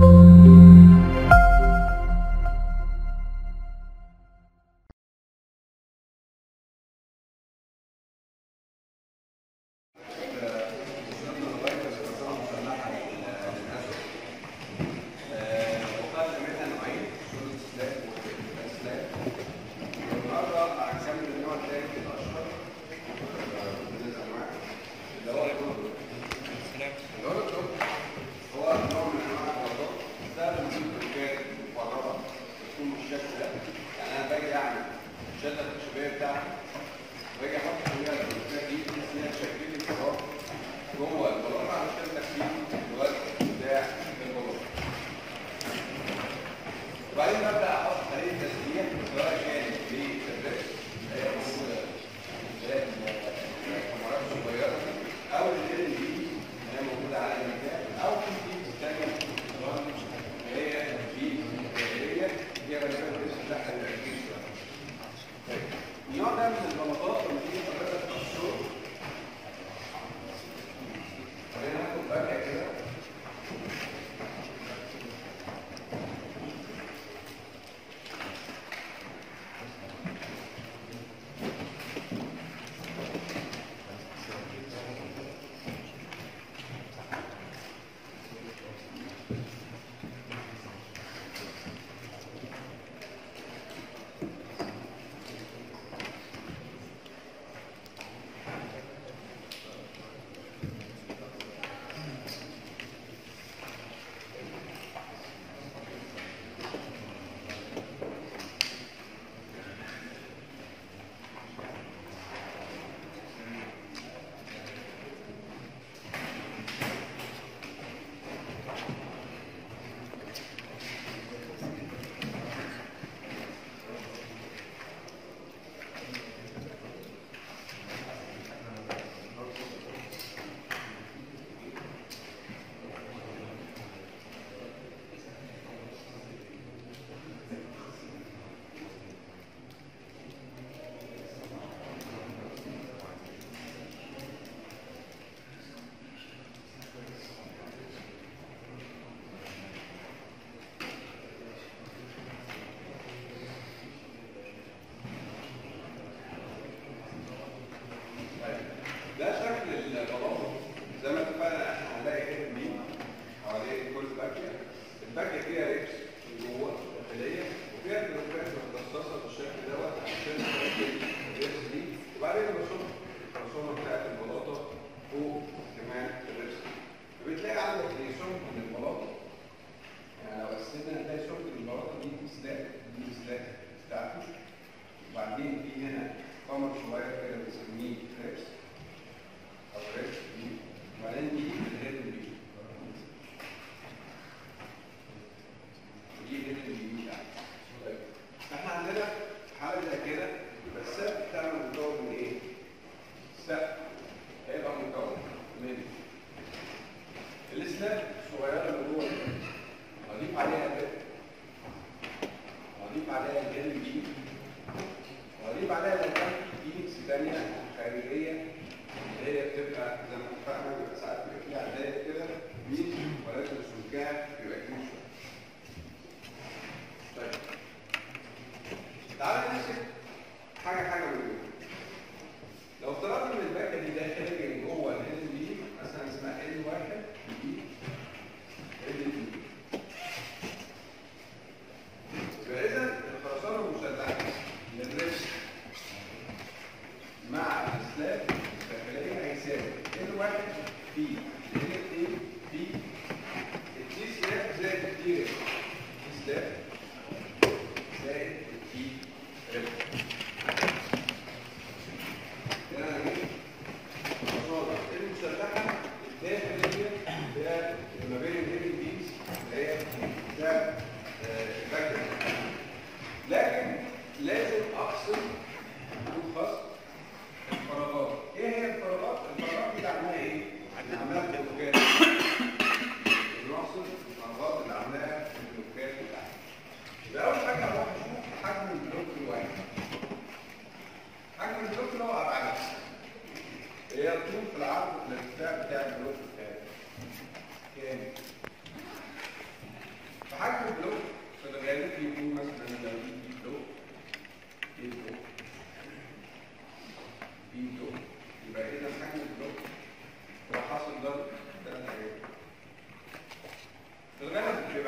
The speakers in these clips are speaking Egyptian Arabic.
في ال A في التي سي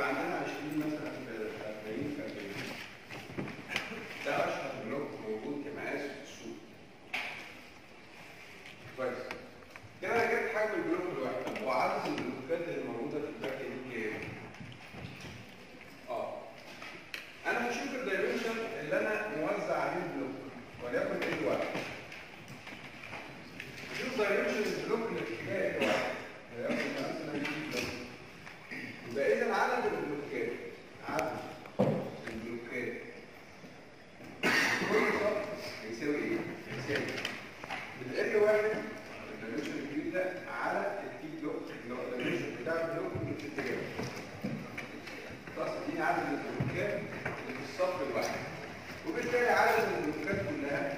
يبقى عندنا 20 مثلا في 40 في 40 ده اشهر بلوك موجود كمقاس في السوق كويس كده انا جبت حجم البلوك الواحد طب وعدد البلوكات اللي موجوده في الباك دي كام؟ اه انا هشوف الدايمنشن اللي انا موزع عليه البلوك وليكن ال واحد شوف دايمنشن البلوك اللي في اتجاه ال واحد وليكن مثلا دي بلوك يبقى اذا عدد البلوكات عدد البلوكات كل سطر يساوي ايه؟ يساوي ال واحد الدايمنشن الكبير ده على التي بلوك اللي هو الدايمنشن بتاع البلوك اللي في اتجاهه خلاص دي عدد البلوكات اللي في الصف الواحد وبالتالي عدد البلوكات كلها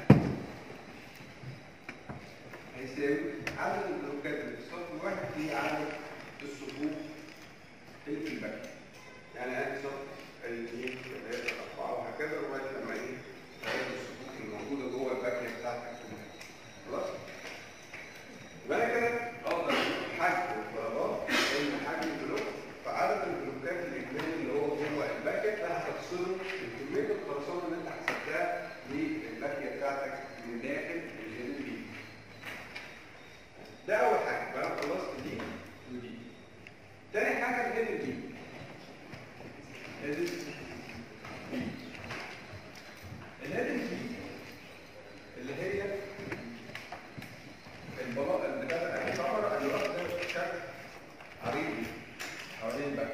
هيساوي عدد البلوكات اللي في الصف الواحد هي عدد الصفوف اللي في الباك يعني ادي صف الاثنين ثلاثه اربعه وهكذا لغايه لما ايه عدد الصفوف اللي موجوده جوه الباكيه بتاعتك كلها خلاص يبقى انا كده اقدر اشوف حجم الفراغات ان حجم البلوك فعدد البلوكات الاجمالي اللي هو جوه الباكيه ده هتفصله من كميه الخرسانه اللي انت حسبتها للباكيه بتاعتك من داخل الجنين دي ده اول حاجه يبقى انا خلصت دي ودي تاني حاجه الهيدن دي الهيدن دي الهيدن دي اللي هي البلاط اللي بدا الكاميرا اللي واخده شكل عريض حوالين الباب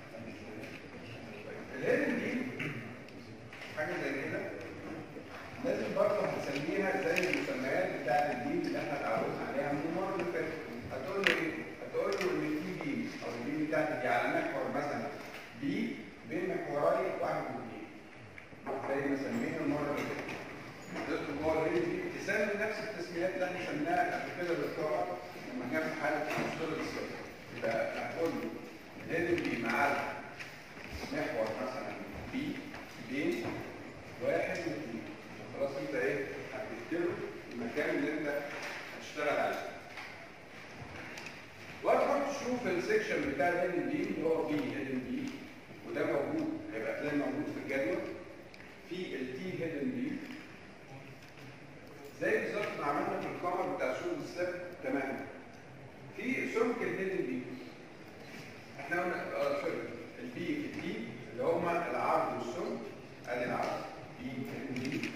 الهيدن دي حاجه زي كده لازم برضه هنسميها زي المسميات بتاعت الدين اللي احنا اتعودنا عليها من المره اللي فاتت هتقول له ايه؟ هتقول له ان في بيم او البيم بتاعتي دي على محور مثلا بي بين محوري واحد واثنين زي ما سمينا المره اللي فاتت تدخل جوه الهيدن دي تسمي نفس التسميات اللي احنا سميناها قبل كده بالطبع لما كان في حاله مصدر الصفر يبقى هتقول له الهيدن دي مع محور مثلا بي بين واحد واثنين خلاص انت ايه هتكتبه المكان اللي انت هتشتغل عليه وهتروح تشوف السكشن بتاع الهيدن بي اللي هو بي هيدن بي وده موجود هيبقى تلاقي موجود في الجدول في التي هيدن بي زي بالظبط ما عملنا في القمر بتاع سوق السبت تماما في سمك الهيدن بي احنا قلنا اه سوري البي في التي اللي هما العرض والسمك ادي العرض بي هيدن بي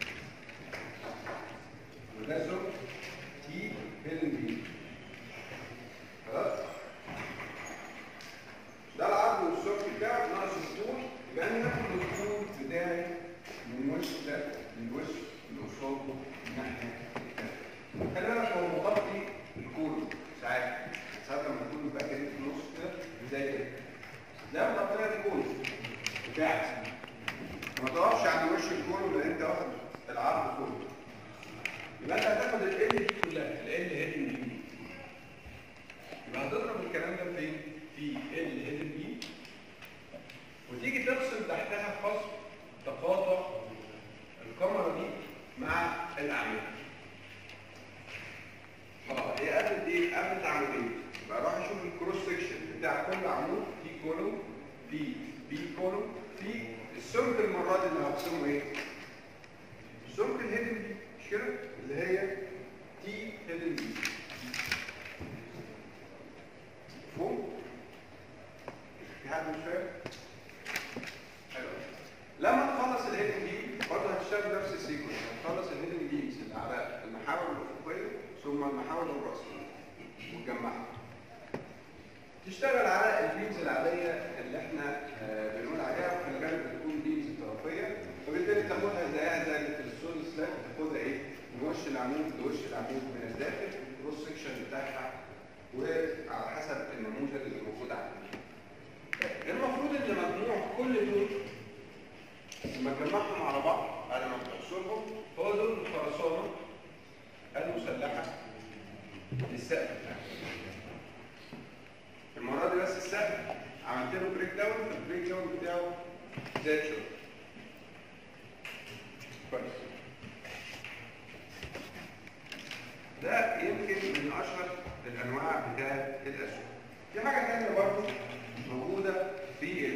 وده سمك تي هيدن بي خلاص ده العرض والسمك بتاعه ناقص الطول يبقى انا هاخد الطول بتاعي من وش ده للوش اللي قصاده الناحيه الثانيه خلي بالك هو مغطي الكون ساعات ساعات لما تكون الباكيه دي في النص كده زي كده ده مغطيه الكون بتاعك ما تقفش عند وش الكون لان انت واخد العرض كله يبقى انت هتاخد ال دي كلها ال هيدن دي يبقى هتضرب الكلام ده فين؟ في ال هيدن بي وتيجي تفصل تحتها فصل تقاطع الكاميرا دي مع الاعمده خلاص هي قابلت ايه؟ قابلت عمودين يبقى اروح اشوف الكروس سكشن بتاع كل عمود في كولوم في بي كولوم في السمك المره دي اللي هقسمه ايه؟ السمك الهيدن دي مش كده؟ اللي هي تي هيدن دي مفهوم؟ في حد مش فاهم؟ حلو لما تخلص الهيدن دي برضه هتشتغل نفس السيكونس هتخلص الهيدن ديز اللي على المحاور الافقيه ثم المحاور الراسيه وتجمعها تشتغل على البيمز العاديه اللي احنا آه بنقول عليها وفي الغالب بتكون بيمز طرفيه وبالتالي تاخدها زيها زي السول سلاك تاخدها ايه من وش العمود لوش العمود من الداخل الكروس سكشن بتاعها وعلى حسب النموذج اللي موجود عندك المفروض ان مجموع كل دول لما تجمعهم على بعض بعد ما تحصرهم هو دول الخرسانه المسلحه للسقف بتاعك المره دي بس السقف عملت له بريك داون فالبريك داون بتاعه زاد شويه كويس ده يمكن من اشهر الانواع بتاعه الاسهم في حاجه ثانيه برضه موجوده في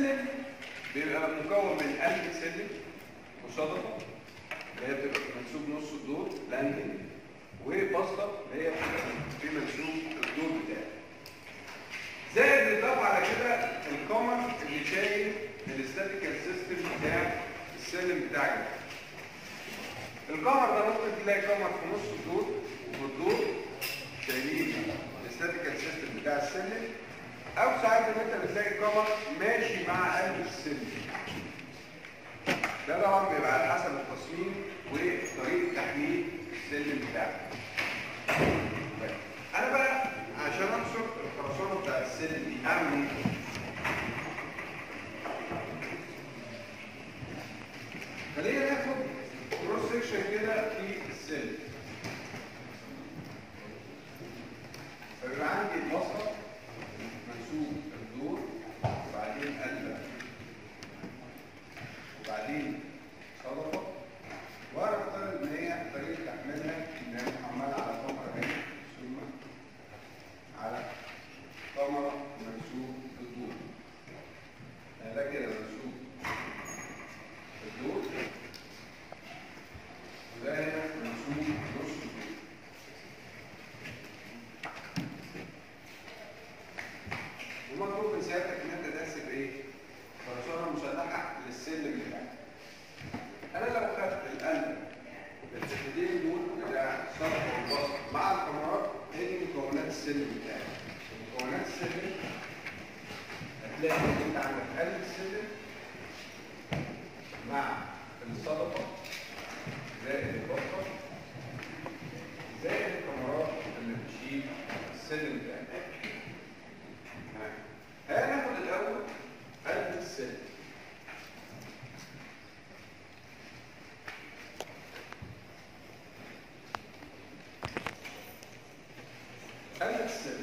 السلم بيبقى مكون من قلب سلم وشطفه اللي هي بتبقى في منسوب نص الدور لاندنج وبسطه اللي هي بتبقى في منسوب الدور بتاعي زائد الاضافه على كده القمر اللي شايل الاستاتيكال سيستم بتاع السلم بتاعك القمر ده ممكن تلاقي قمر في نص الدور وفي الدور شايلين الاستاتيكال سيستم بتاع السلم او ساعات ان انت بتلاقي قمر ماشي مع قلب السلم ده طبعا بيبقى على حسب التصميم وطريقه تحميل السلم بتاعك طيب. انا بقى عشان انشر الخرسانه بتاع السلم دي اعمل ايه؟ خلينا ناخد كروس سكشن كده في السلم فبيبقى عندي البصره منسوب الدور وبعدين قلبه وبعدين صدفه وانا بفترض ان هي طريقه تحميلها انها محمله على كاميرا هنا ثم على كاميرا منسوب الدور يعني ده كده منسوب الدور وده هنا منسوب نص الدور ومطلوب من سيادتك ان انت تحسب ايه؟ خرسانه مسلحه للسلم بتاعك. انا لو خدت القلب بالحتتين دول بتاع السطح والبسط مع الكاميرات هي دي مكونات السلم بتاعك. مكونات السلم هتلاقي ان انت عندك قلب السلم مع الصدفه زائد البسطه زائد الكاميرات اللي بتشيل السلم بتاعك. هناخد الاول قلب السلم قلب السلم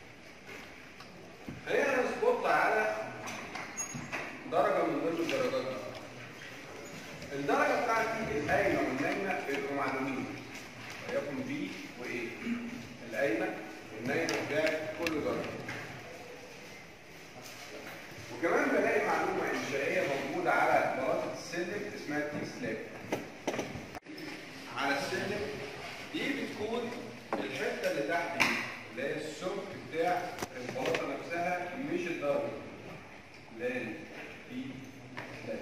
خلينا نسبط على درجه من ضمن الدرجات دي. الدرجه بتاعتي القايمه والنايمه بيبقوا معلومين وليكن بي وايه القايمه والنايمه بتاعت كل درجه وكمان بلاقي معلومة إنشائية موجودة على بلاطة السلم اسمها تي سلاب. على السلم دي بتكون الحتة اللي تحت دي اللي هي السمك بتاع البلاطة نفسها مش الدرجة. اللي هي دي سلاب.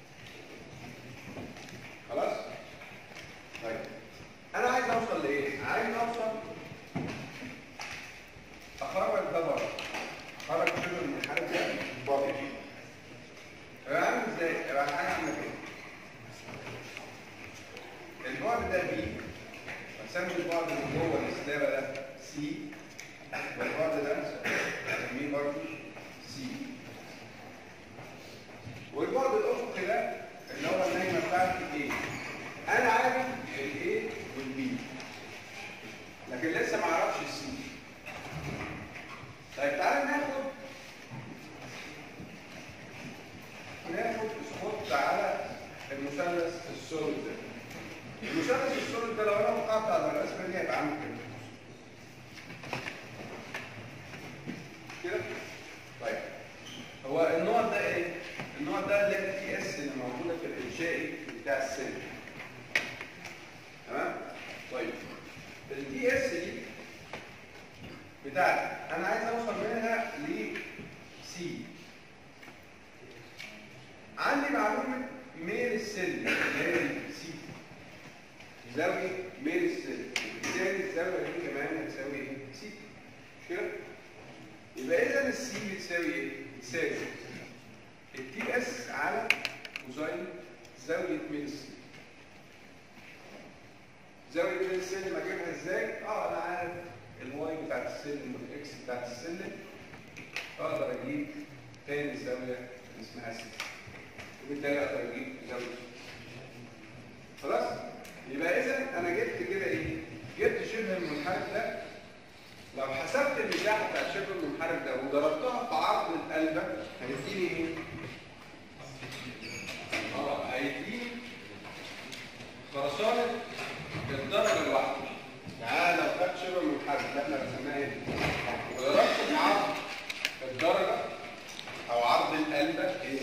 خلاص؟ طيب أنا عايز أوصل لإيه؟ عايز أوصل أخرج ده بره. خرج شبه المنحرف ده بره يبقى عامل ازاي؟ يبقى حاجه عامله كده البعد ده بي بسمي البعد اللي جوه السلابه ده سي والبعد ده بسميه برضه سي والبعد الافقي ده اللي هو النايمه بتاعتي ايه؟ انا عارف الايه والبي لكن لسه ما اعرفش السي طيب تعالى ناخد ناخد سبوت على المثلث السوليد ده المثلث السوليد ده لو انا وقعت على الرسمه دي هيبقى عامل كده كده طيب هو النوع ده ايه النوع ده اللي هي التي اس اللي موجوده في الانشائي بتاع السن تمام طيب التي اس دي بتاعتي انا عايز اوصل منها ل سي عندي معلومه ميل السلم اللي هي سي زاويه ميل السلم وبالتالي الزاويه دي كمان هتساوي ايه؟ سي مش كده؟ يبقى اذا السي بتساوي ايه؟ بتساوي التي اس على كوزين زاويه ميل السلم زاويه ميل السلم اجيبها ازاي؟ اه انا عارف الواي بتاعت السلم والاكس بتاعت السلم اقدر اجيب تاني زاويه اللي اسمها سي وبالتالي اقدر اجيب زاويه خلاص يبقى اذا انا جبت كده ايه جبت شبه المنحرف ده لو حسبت المساحه بتاعت شبه المنحرف ده وضربتها في عرض القلبه هيديني ايه اه هيديني خرسانه الدرجه الواحده تعالى لو خدت شبه المنحرف اللي احنا رسمناها هنا وضربت في عرض الدرجه او عرض القلبه هي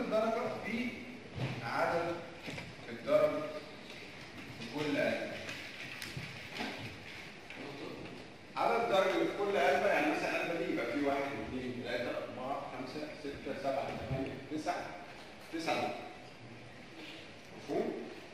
الدرجة في عدد الدرج في كل قلب عدد الدرج اللي في كل قلبة يعني مثلا قلبة دي يبقى في واحد اثنين ثلاثة أربعة خمسة ستة سبعة ثمانية تسعة تسعة دول. مفهوم؟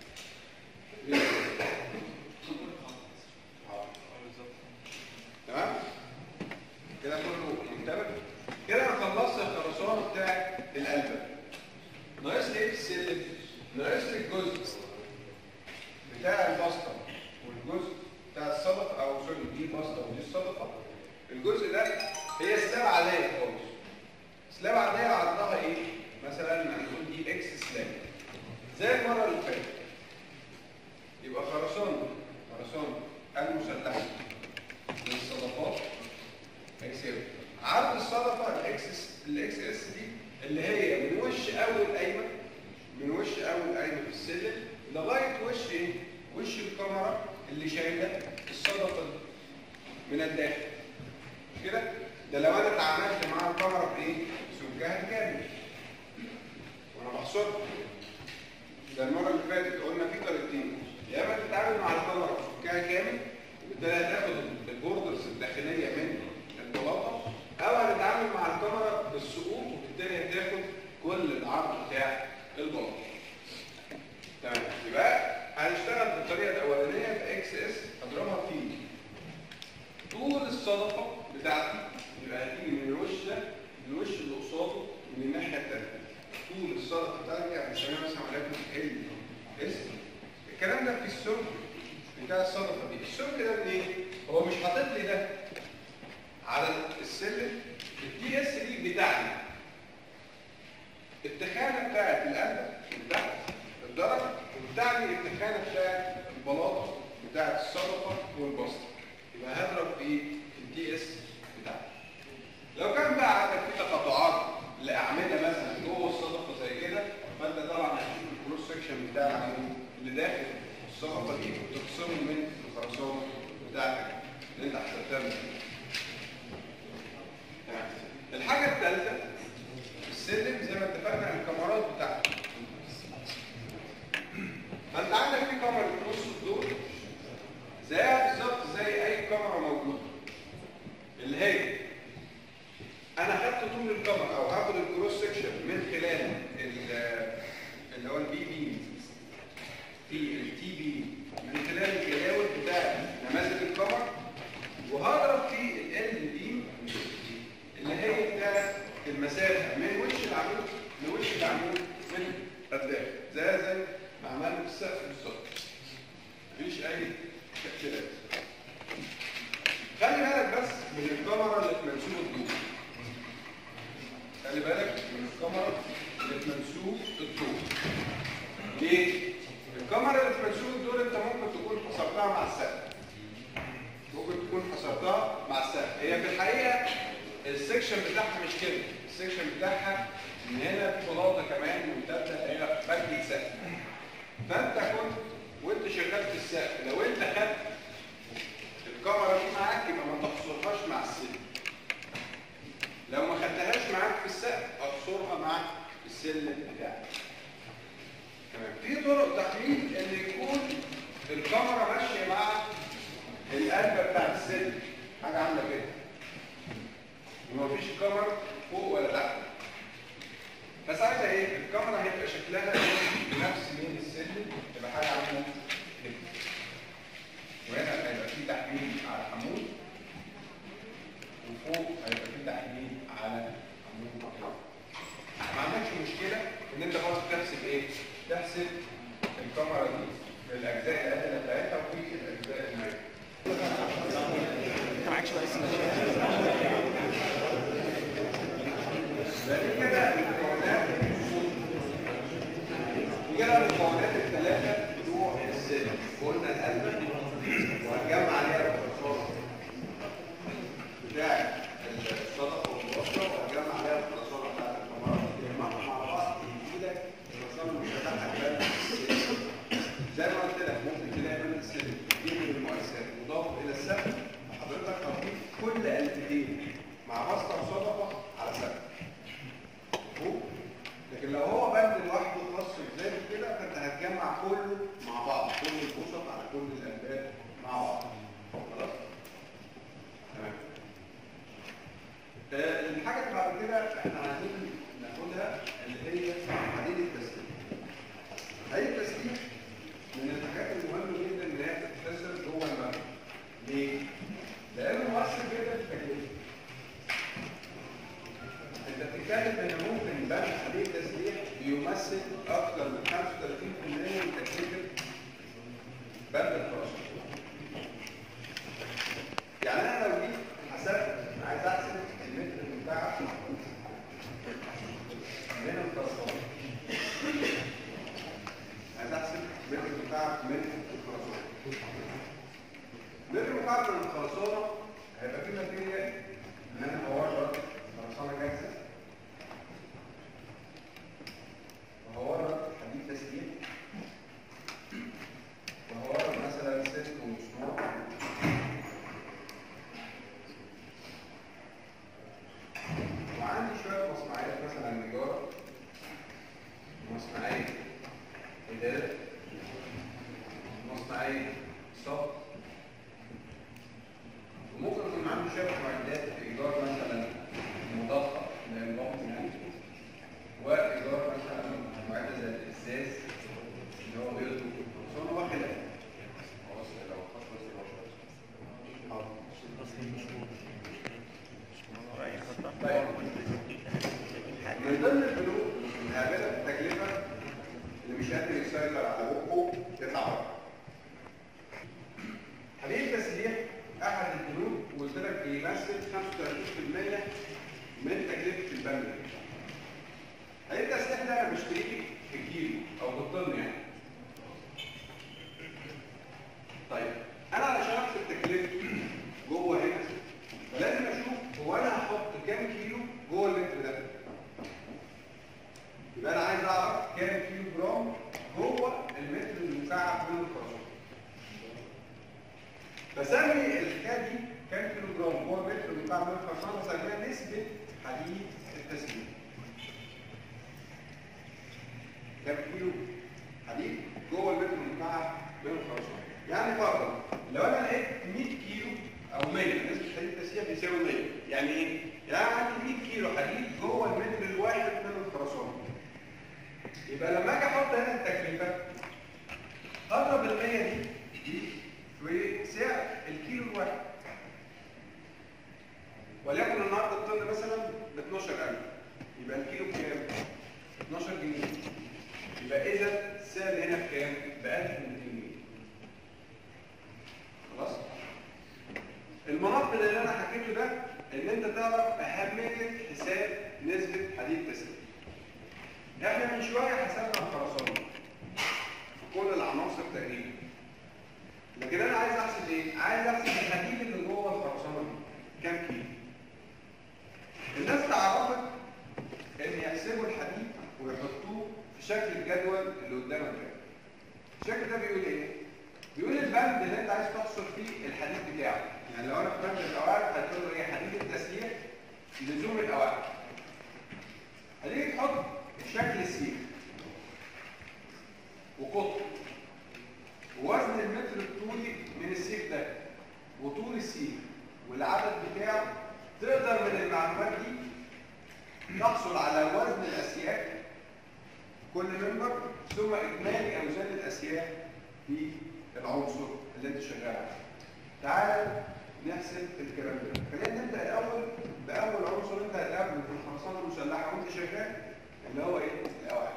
تمام؟ كده كله منتبه؟ كده انا خلصت الخرسانة بتاع القلبة ناقص لي ايه السلم؟ ناقص لي الجزء بتاع البسطة والجزء بتاع الصدفة او سوري دي البسطة ودي الصدفة الجزء ده هي سلاب عادية خالص سلاب عادية عرضها ايه؟ مثلا هنقول دي اكس سلاب زي المرة اللي فاتت يبقى خرسانة خرسانة المسلحة للصدفات هيساوي عرض الصدفة الاكس الاكس اس دي اللي هي من وش اول ايمن من وش اول ايمن في السلم لغايه وش ايه؟ وش الكاميرا اللي شايله الصدفه دي من الداخل مش كده؟ ده لو انا اتعاملت مع الكاميرا بايه؟ سمكها الكامل وانا بحصرها ده المره اللي فاتت قلنا في طريقتين يا اما تتعامل مع الكاميرا سمكها كامل وبالتالي هتاخد البوردرز الداخليه من البلاطه او هنتعامل مع الكاميرا بالسقوط وبالتالي هتاخد كل العرض بتاع البلاطه تمام يبقى هنشتغل بالطريقه الاولانيه في اكس اس اضربها في طول الصدفه بتاعتي يبقى هتيجي من الوش ده للوش اللي قصاده من الناحيه الثانيه طول الصدفه بتاعتي يعني بنسميها مثلا وليكن ال اس الكلام ده في السمك بتاع الصدفه دي السمك ده منين؟ هو مش حاطط لي ده على السلم الدي اس دي بتاعتي التخانه بتاعت القلب بتاعت الدرج وبتاعتي التخانه بتاعت البلاطه بتاعت الصدفه والبسط يبقى هضرب في الدي اس بتاعتي لو كان بقى عندك في تقاطعات لاعمده مثلا جوه الصدفه زي كده فانت طبعا هتشوف الكروس سكشن بتاع العمود اللي داخل الصدفه دي وتخصمه من الخرسانه بتاعتك اللي انت حسبتها من تمام. الحاجه الثالثه السلم زي ما اتفقنا الكاميرات بتاعته فانت عندك في كاميرا في نص الدور زيها بالظبط زي اي كاميرا موجوده اللي هي انا خدت طول الكاميرا او هاخد الكروس سكشن من خلال ال- اللي هو البي بي في التي بي من خلال الجداول بتاع نماذج الكاميرا وهضرب في ال بي اللي هي بتاعت المسافه من وش العمود لوش العمود من الداخل زي زي ما عملنا في السقف بالظبط مفيش اي اختلاف خلي بالك بس من الكاميرا اللي في منسوب الضوء خلي بالك من الكاميرا اللي في منسوب الضوء ليه؟ الكاميرا اللي في منسوب الضوء انت ممكن تكون حصرتها مع السقف ممكن تكون حصرتها مع السقف هي في الحقيقه السكشن بتاعها مش كده السكشن بتاعها ان هنا في بلاطه كمان ممتده هي بنك سقف فانت كنت وانت شغال في السقف لو انت خدت الكاميرا دي معاك يبقى ما تحصرهاش مع السلم لو ما خدتهاش معاك في السقف احصرها مع السلم بتاعك تمام في طرق تحليل ان يكون الكاميرا ماشيه مع القلبه بتاعت السلم حاجه عامله كده ومفيش كاميرا فوق ولا تحت فساعتها ايه الكاميرا هيبقى شكلها نفس مين السلم تبقى حاجه عامله كده وهنا هيبقى في تحميل على العمود وفوق هيبقى في تحميل على عمود كده ما عندكش مشكله ان انت برضه تحسب ايه تحسب الكاميرا دي في الاجزاء الادنى بتاعتها وفي الاجزاء المائيه انت معكش بقى اسم بعد كده المكونات كده المكونات الثلاثه بتوع السلم قلنا القلب وهنجمع عليها الخرسانه بتاع الصدقه والوصله وهنجمع عليها الخرسانه بتاعت الكاميرات تجمعهم مع بعض يجي لك الخرسانه المشتركه بتاعت السلم زي ما قلت لك ممكن تلاقي من السلم دي من المؤسسات مضاف الى السقف حضرتك هتضيف كل قلبتين مع بسطه وصدقه على سقف مفهوم؟ لكن لو لو هو بند لوحده خاص بذاته كده فانت هتجمع كله مع بعض كل البسط على كل الانبات مع بعض خلاص تمام آه، الحاجه اللي بعد كده احنا عايزين ناخدها اللي هي حديد التسليح حديد التسليح من الحاجات المهمه جدا ان هي تتكسر جوه المبنى ليه؟ لانه مؤثر جدا في التكلفه انت بتتكلم ان ممكن بنك حديد تسليح بيمثل اكثر من 35% من تكلفه بند الفراشة يعني انا لو جيت حسبت عايز احسب المتر بتاع من الفراشة عايز احسب المتر بتاع من الفراشة متر مكعب من الخرسانة هيبقى فيه ماتيريال ان انا هورد خرسانة جاهزة وهورد حديد تسليح وهورد مثلا سلك ومسمار وعندي شوية مصنعيات مثلا نجارة مصنعية إدارة مصنعية صب وممكن يكون عندي شوية معدات إيجار مثلا مضخة للبطن يعني وإيجار مثلا معدة زي الإزاز اللي هو بيض صنع واحدة خلاص لو خلاص طيب من ضمن البنوك الهابطة التكلفة اللي مش قادر يسيطر على بقه يطلع بره حديد التسليح احد البنوك وقلت لك بيمثل 35% من تكلفه البند حديد التسليح ده انا بشتريه بالكيلو او بالطن يعني طيب انا علشان احسب تكلفته جوه هنا لازم اشوف هو انا هحط كام كيلو جوه اللتر ده يبقى انا عايز اعرف كام كيلو جرام جوه المتر المكعب من الخرسانه بسمي الحكايه دي كام كيلو جرام جوه المتر المكعب من الخرسانه بسميها نسبه حديد التسليح كام كيلو حديد جوه المتر المكعب من الخرسانه يعني فرضا لو انا لقيت 100 كيلو او 100 نسبه حديد التسليح بيساوي 100 يعني ايه؟ يعني عندي 100 كيلو حديد جوه المتر الواحد من الخرسانه يبقى لما اجي احط هنا التكلفه اضرب ال 100 دي دي في سعر الكيلو الواحد وليكن النهارده الطن مثلا ب 12000 يبقى الكيلو بكام؟ 12 جنيه يبقى اذا السعر هنا بكام؟ ب 1200 جنيه خلاص؟ المناط اللي انا حكيته ده ان انت تعرف اهميه حساب نسبه حديد التسليح احنا من شويه حسبنا الخرسانه في كل العناصر تقريبا لكن انا عايز احسب ايه عايز احسب الحديد اللي جوه الخرسانه دي كام كيلو الناس تعرفت ان يحسبوا الحديد ويحطوه في شكل الجدول اللي قدامك ده الشكل ده بيقول ايه بيقول البند اللي انت عايز تحصر فيه الحديد بتاعه يعني لو انا في بند القواعد هتقول له ايه حديد التسليح لزوم القواعد هتيجي تحط شكل السيخ وقطر ووزن المتر الطولي من السيخ ده وطول السيخ والعدد بتاعه تقدر من المعلومات دي تحصل على وزن الاسياخ كل منبر ثم اجمالي اوزان الاسياخ في العنصر اللي انت شغال عليه تعال نحسب الكلام ده خلينا نبدا الاول باول عنصر انت هتقابله في الخرسانه المسلحه وانت شغال اللي هو ايه القواعد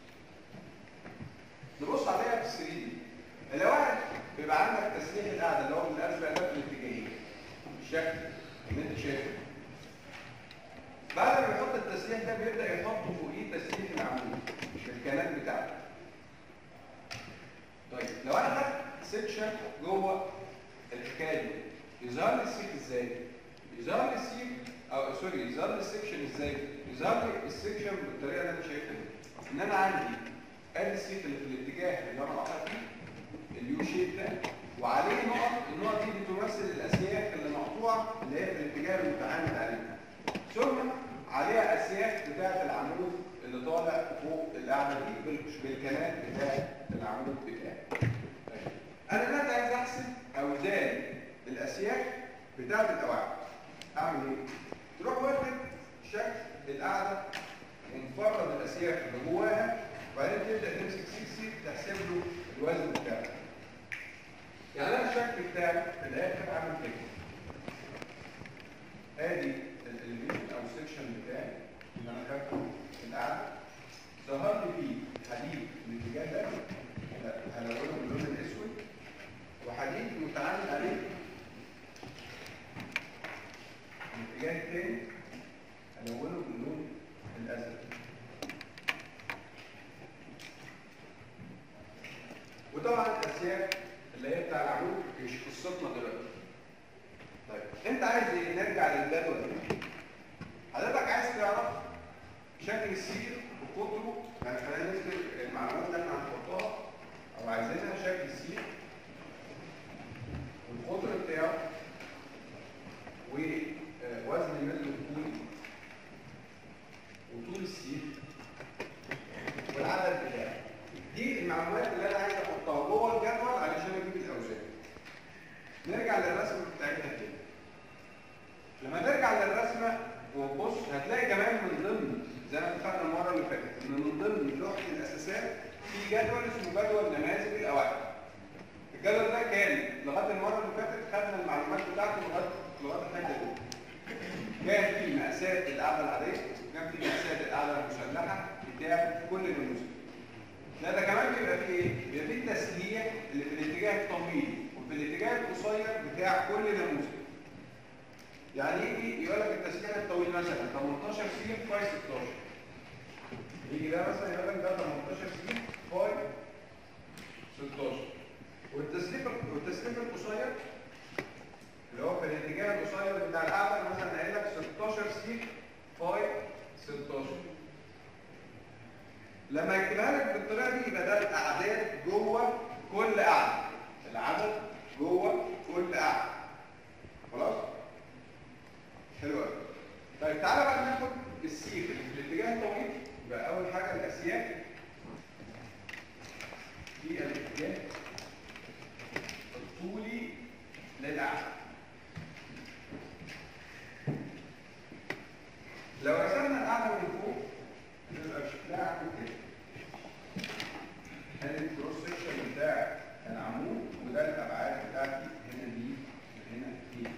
نبص عليها في السري دي القواعد بيبقى عندك تسليح القاعده اللي هو من الاربع الاف الاتجاهيه بالشكل اللي انت شايفه بعد ما يحط التسليح ده بيبدا يحط فوقيه تسليح العمود الكلام بتاعه طيب لو انا خدت سيكشن جوه الحكايه دي يظهر لي السيك ازاي يظهر لي السيك او سوري يظهر لي السيكشن ازاي يظهر لي السيكشن بالطريقه اللي انا شايفها دي ان انا عندي ادي السيك اللي في الاتجاه اللي انا قاطع فيه اليو شيب ده وعليه نقط النقط دي بتمثل الاسياخ اللي مقطوعه اللي هي في الاتجاه المتعامد عليه ثم عليها اسياخ بتاعه العمود اللي طالع فوق القاعده دي بال- بالكنات بتاع العمود بتاعي طيب. انا دلوقتي عايز احسب اوزان الاسياخ بتاعه القواعد اعمل ايه تروح واخد شكل القاعده ومفرد الاسياخ اللي جواها وبعدين تبدا تمسك سيكسي تحسب له الوزن بتاعه يعني انا الشكل بتاعي في الاخر عامل كده ادي الاليمنت او السكشن بتاعي اللي انا خدته في القعده ظهر لي فيه حديد من الاتجاه ده هلونه باللون الاسود وحديد متعامل عليه من الاتجاه الثاني هلونه باللون الازرق وطبعا الاسياخ اللي هي بتاع العمود مش قصتنا دلوقتي طيب انت عايز ايه نرجع للجدول ده حضرتك عايز تعرف شكل السير وقطره يعني خلينا نذكر المعلومات اللي احنا هنحطها او عايزينها شكل السير والقطر بتاعه ووزن المتر الطولي وطول السير والعدد بتاعه دي المعلومات اللي انا عايز احطها جوه الجدول علشان اجيب الاوزان نرجع للرسمه بتاعتنا تاني لما نرجع للرسمه وبص هتلاقي كمان من ضمن زي ما اتفقنا المره اللي فاتت ان من ضمن لوحه الاساسات في جدول اسمه جدول نماذج القواعد الجدول ده كان لغايه المره اللي فاتت خدنا المعلومات بتاعته لغايه لغايه الحته دي كان في مقاسات القاعده العاديه وكان في مقاسات القاعده المسلحه بتاع كل نموذج لا ده كمان بيبقى فيه ايه؟ بيبقى فيه التسليح اللي في الاتجاه الطويل وفي الاتجاه القصير بتاع كل نموذج. يعني يجي يقول لك التسليح الطويل مثلا 18 سي فاي 16. يجي ده مثلا يقول لك ده 18 سي فاي 16. والتسليح والتسليح القصير اللي هو في الاتجاه القصير بتاع القاعده مثلا قايل لك 16 سي فاي 16. لما يكتبها لك بالطريقه دي يبقى ده الاعداد جوه كل قاعده العدد جوه كل قاعده خلاص حلو قوي طيب تعالى بقى ناخد السيف اللي في الاتجاه الطويل يبقى اول حاجه الاسياخ في الاتجاه الطولي للقاعده لو رسمنا القاعده من فوق يبقى شكلها عامل كده ادي الكروس سكشن بتاع العمود وده الابعاد بتاعتي هنا دي وهنا دي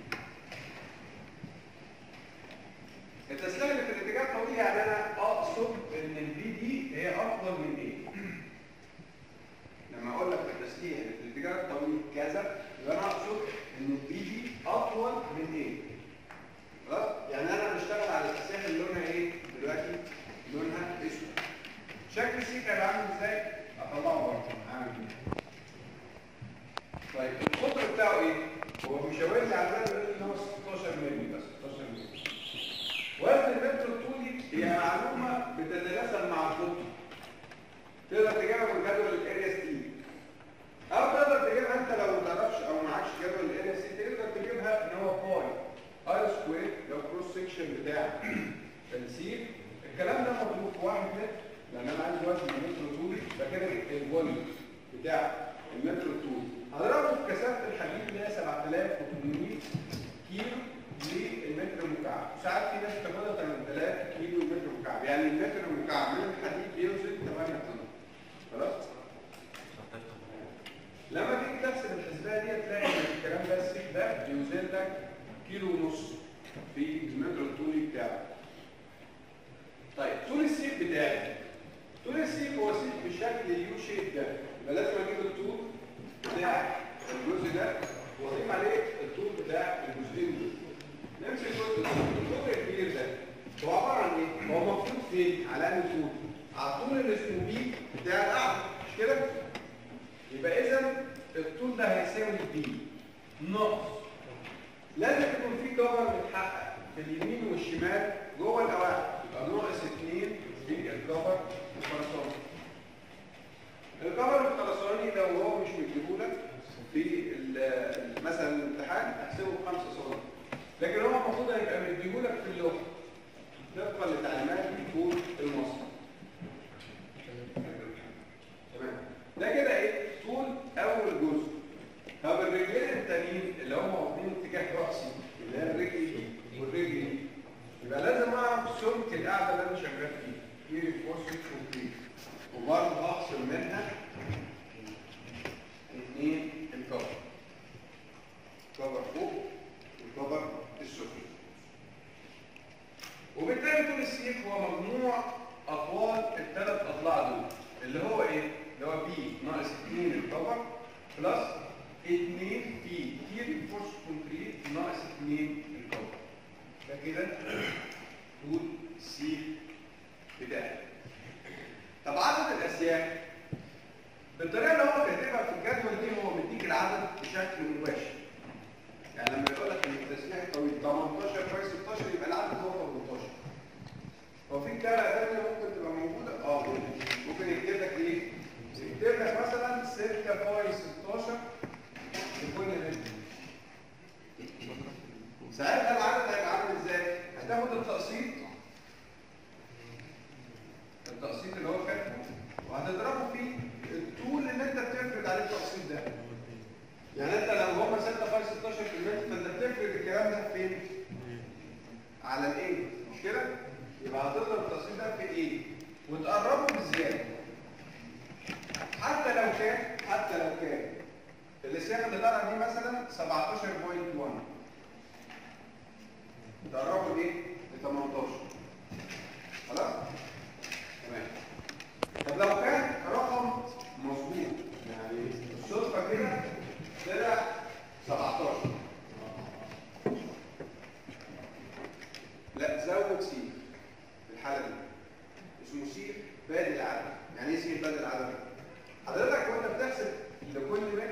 التسليح اللي في الاتجاه الطويل يعني انا اقصد ان البي دي هي افضل من ايه لما اقول لك التسليح اللي في الاتجاه الطويل كذا يبقى انا اقصد ان البي دي اطول من ايه خلاص يعني انا بشتغل على التسليح اللي لونها ايه دلوقتي لونها اسود شكل السيك هيبقى عامل ازاي اطلعه برضه عامل كده طيب القطر بتاعه ايه هو بيشاور لي على الباب يقول لي ان هو 16 مللي بس 16 مللي وزن المتر الطولي هي معلومه بتتناسب مع القطر تقدر تجيبها من جدول الاريا ستي او تقدر تجيبها انت لو ما تعرفش او معكش جدول الاريا ستي تقدر تجيبها ان هو باي اي سكوير لو كروس سكشن بتاع السير الكلام ده مطلوب في واحد متر لان انا عايز وزن المتر طولي فكده الفوليوم بتاع المتر الطولي هضربه في كثافه الحديد اللي هي 7800 كيلو للمتر المكعب ساعات في ناس بتاخدها 8000 كيلو متر مكعب يعني المتر المكعب من الحديد بيوزن 8 طن خلاص لما تيجي تحسب الحسبه دي هتلاقي ان الكلام ده السيك ده بيوزن لك كيلو ونص في المتر الطولي بتاعه طيب طول السيف بتاعي طول السيف هو سيف بالشكل اليو شيب ده يبقى لازم اجيب الطول بتاع الجزء ده واضيف عليه الطول بتاع الجزئين دول نمسك الجزء الطول الكبير ده هو عباره عن ايه؟ هو مفروض فين؟ على انهي طول؟ على الطول اللي اسمه بي بتاع القاعده مش كده؟ يبقى اذا الطول ده هيساوي بي ناقص لازم يكون في كفر متحقق في اليمين والشمال جوه القواعد يبقى ناقص 2 في الكفر الخرساني الكفر الخرساني لو هو مش مديهولك في مثلا الامتحان احسبه ب 5 سم لكن هو المفروض هيبقى مديهولك في اللوحه طبقا لتعليمات دكتور المصنع اللي هو ايه؟ اللي هو بي ناقص 2 الكفر بلس 2 في كي رينفورس كونكريت ناقص 2 الكفر ده كده طول سي بتاعي طب عدد الاسياخ بالطريقه اللي هو كاتبها في الجدول دي هو مديك العدد بشكل مباشر يعني لما يقول لك ان التسليح طويل 18 باي 16 يبقى العدد هو 18 هو في كلمه ثانيه ممكن تبقى موجوده اه ممكن ممكن يكتب لك ايه يكتب لك مثلا 6 باي 16 لكل متر ساعتها العدد هيبقى عامل ازاي هتاخد التقسيط التقسيط اللي هو كاتبه وهتضربه في الطول اللي انت بتفرض عليه التقسيط ده يعني انت لو هم 6 باي 16 في المتر فانت بتفرض الكلام ده فين على الايه مش كده يبقى هتضرب التقسيط ده في الايه وتقربه بالزياده حتى لو كان حتى لو كان الاسياخ اللي طالع دي مثلا 17.1 تقربه لايه ل 18 خلاص تمام طب لو كان رقم مظبوط يعني الصدفه كده طلع 17 لا زود سي في الحاله دي اسمه سي بادئ العدد يعني ايه سي بادئ العدد حضرتك وانت بتحسب لكل متر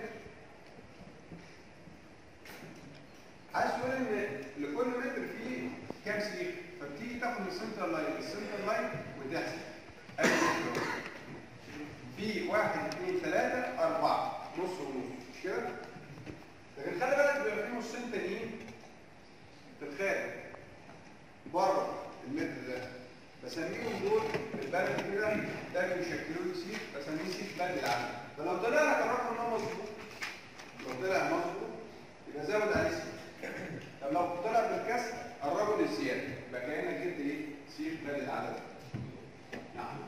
عايز تقول ان لكل متر فيه كام سيخ فبتيجي تاخد السنتر لاين السنتر لاين وتحسب ادي متر أهو. في واحد اثنين ثلاثة أربعة نص ونص مش كده؟ لكن خلي بالك بيبقى في نصين تانيين في الخارج بره المتر ده بسميهم دول بالبلد كده ده بيشكلوا لي سيخ بسميه سيخ بلد العدد فلو طلع لك الرقم ده مظبوط لو طلع مظبوط يبقى زود عليه سيخ طب لو طلع بالكسر قربه للزياده يبقى كانك جبت ايه؟ سيخ بلد العدد نعم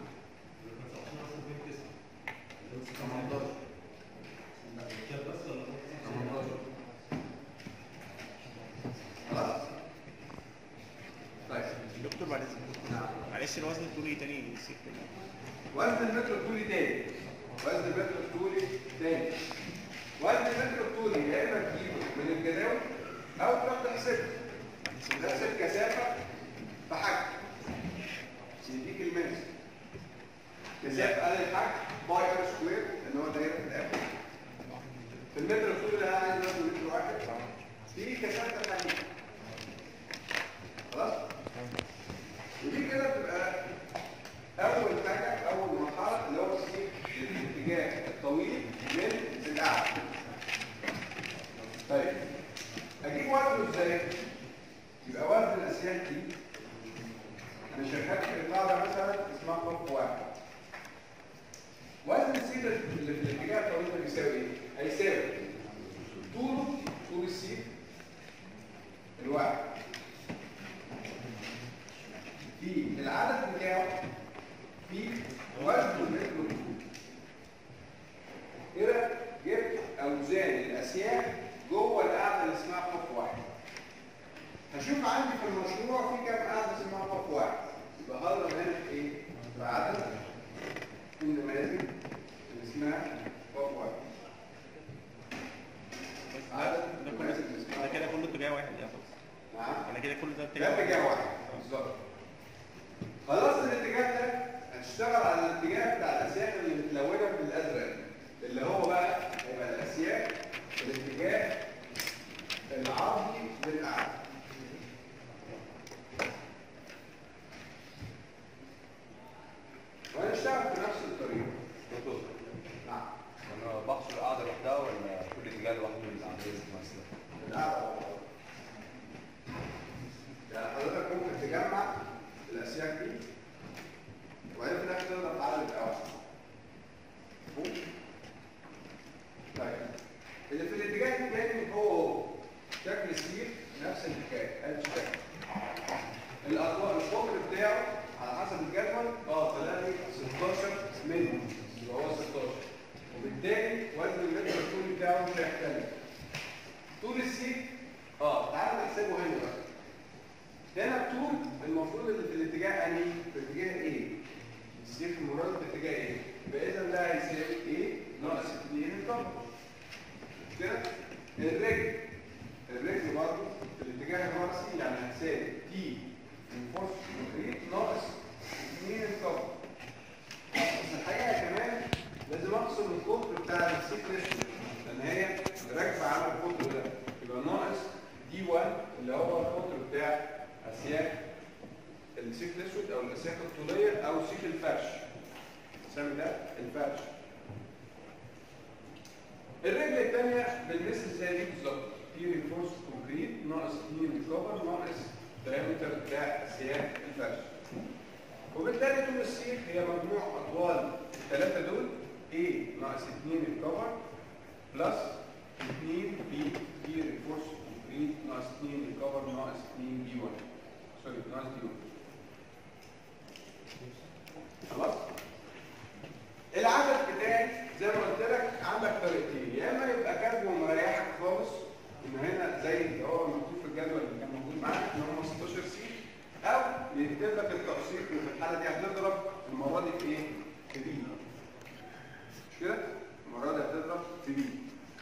18 خلاص طيب دكتور بعد اذنك معلش الوزن الطولي تاني نسيت كده. وزن المتر الطولي تاني وزن المتر الطولي تاني وزن المتر الطولي يا اما تجيبه من الجداول او تروح تحسبه تحسب كثافه بحجم يديك الماس كثافه قال الحجم باي ار سكوير اللي هو دايره في الاخر في المتر الطولي ده عايز ناخد متر واحد في كثافه ثانيه خلاص ودي كده بتبقى اول حاجه اول مرحله اللي هو السير الاتجاه الطويل من الاعلى طيب اجيب وزنه ازاي يبقى وزن الاسياخ دي انا شغال في القاعده مثلا اسمها خط واحد وزن السير اللي في الاتجاه الطويل ده بيساوي ايه هيساوي طوله طول السير الواحد في العدد بتاعه في وزن المتر الطول كده جبت اوزان الاسياخ جوه القاعده اللي اسمها خط واحد هشوف عندي في المشروع في كام قاعده اسمها خط واحد يبقى هضرب هنا في ايه؟ في عدد النماذج اللي اسمها خط واحد عدد ده كله النماذج اللي اسمها ده كده كله اتجاه واحد يا خلاص نعم انا كده كل ده ده اتجاه اتجاه واحد بالظبط خلاص الاتجاه ده هتشتغل على الاتجاه بتاع الاسياخ اللي متلونه بالازرق اللي هو بقى هيبقى الاسياخ الاتجاه العرضي للاعلى وهنشتغل بنفس الطريقه دكتور نعم انا بحصر القاعده لوحدها ولا كل اتجاه لوحده للعمليه مثلا الأعلى يعني حضرتك ممكن تجمع الأسياخ دي وبعدين في الآخر تقدر تعدد الأول ممكن؟ طيب اللي في الاتجاه الثاني هو هو شكل السير نفس الحكاية ادي الشكل الأطوال القطر بتاعه على حسب الجدول اه طلع لي 16 مللي يبقى هو 16 وبالتالي وزن المتر الطولي بتاعه مش هيختلف طول السيك اه تعال نحسبه هنا بقى هنا الطول المفروض اللي في الاتجاه انهي في اتجاه ايه السيك المراد في اتجاه ايه ب هيساوي ايه ناقص 2 الكفر كده الرجل الرجل برضه في الاتجاه الرأسي يعني هتساوي تي انفورس كونكريت ناقص 2 الكفر بس الحقيقه كمان لازم اقسم القطر بتاع السيكلس لان هي راكبه على القطر ده يبقى ناقص دي 1 اللي هو القطر بتاع اسياك السيك الاسود او الاسياك الطوليه او سيك الفرش نسمي ده الفرش الرجل الثانيه بالمثل زي دي بالظبط في رينفورس كونكريت ناقص 2 كفر ناقص الدايمتر بتاع اسياك الفرش وبالتالي طول السيخ هي مجموع اطوال الثلاثه دول A ناقص 2 الكفر بلس 2 B B رينفورس كونكريت ناقص 2 الكفر ناقص 2 B 1 سوري ناقص D 1 خلاص العدد بتاعي زي ما قلت لك عندك طريقتين يا اما يبقى كاتبه مريحك خالص ان هنا زي اللي هو مكتوب في الجدول اللي كان موجود معاك ان هم 16 سي او يكتب لك التقسيط وفي الحاله دي هتضرب المره دي في ايه؟ في بي مش كده؟ المره دي هتضرب في بي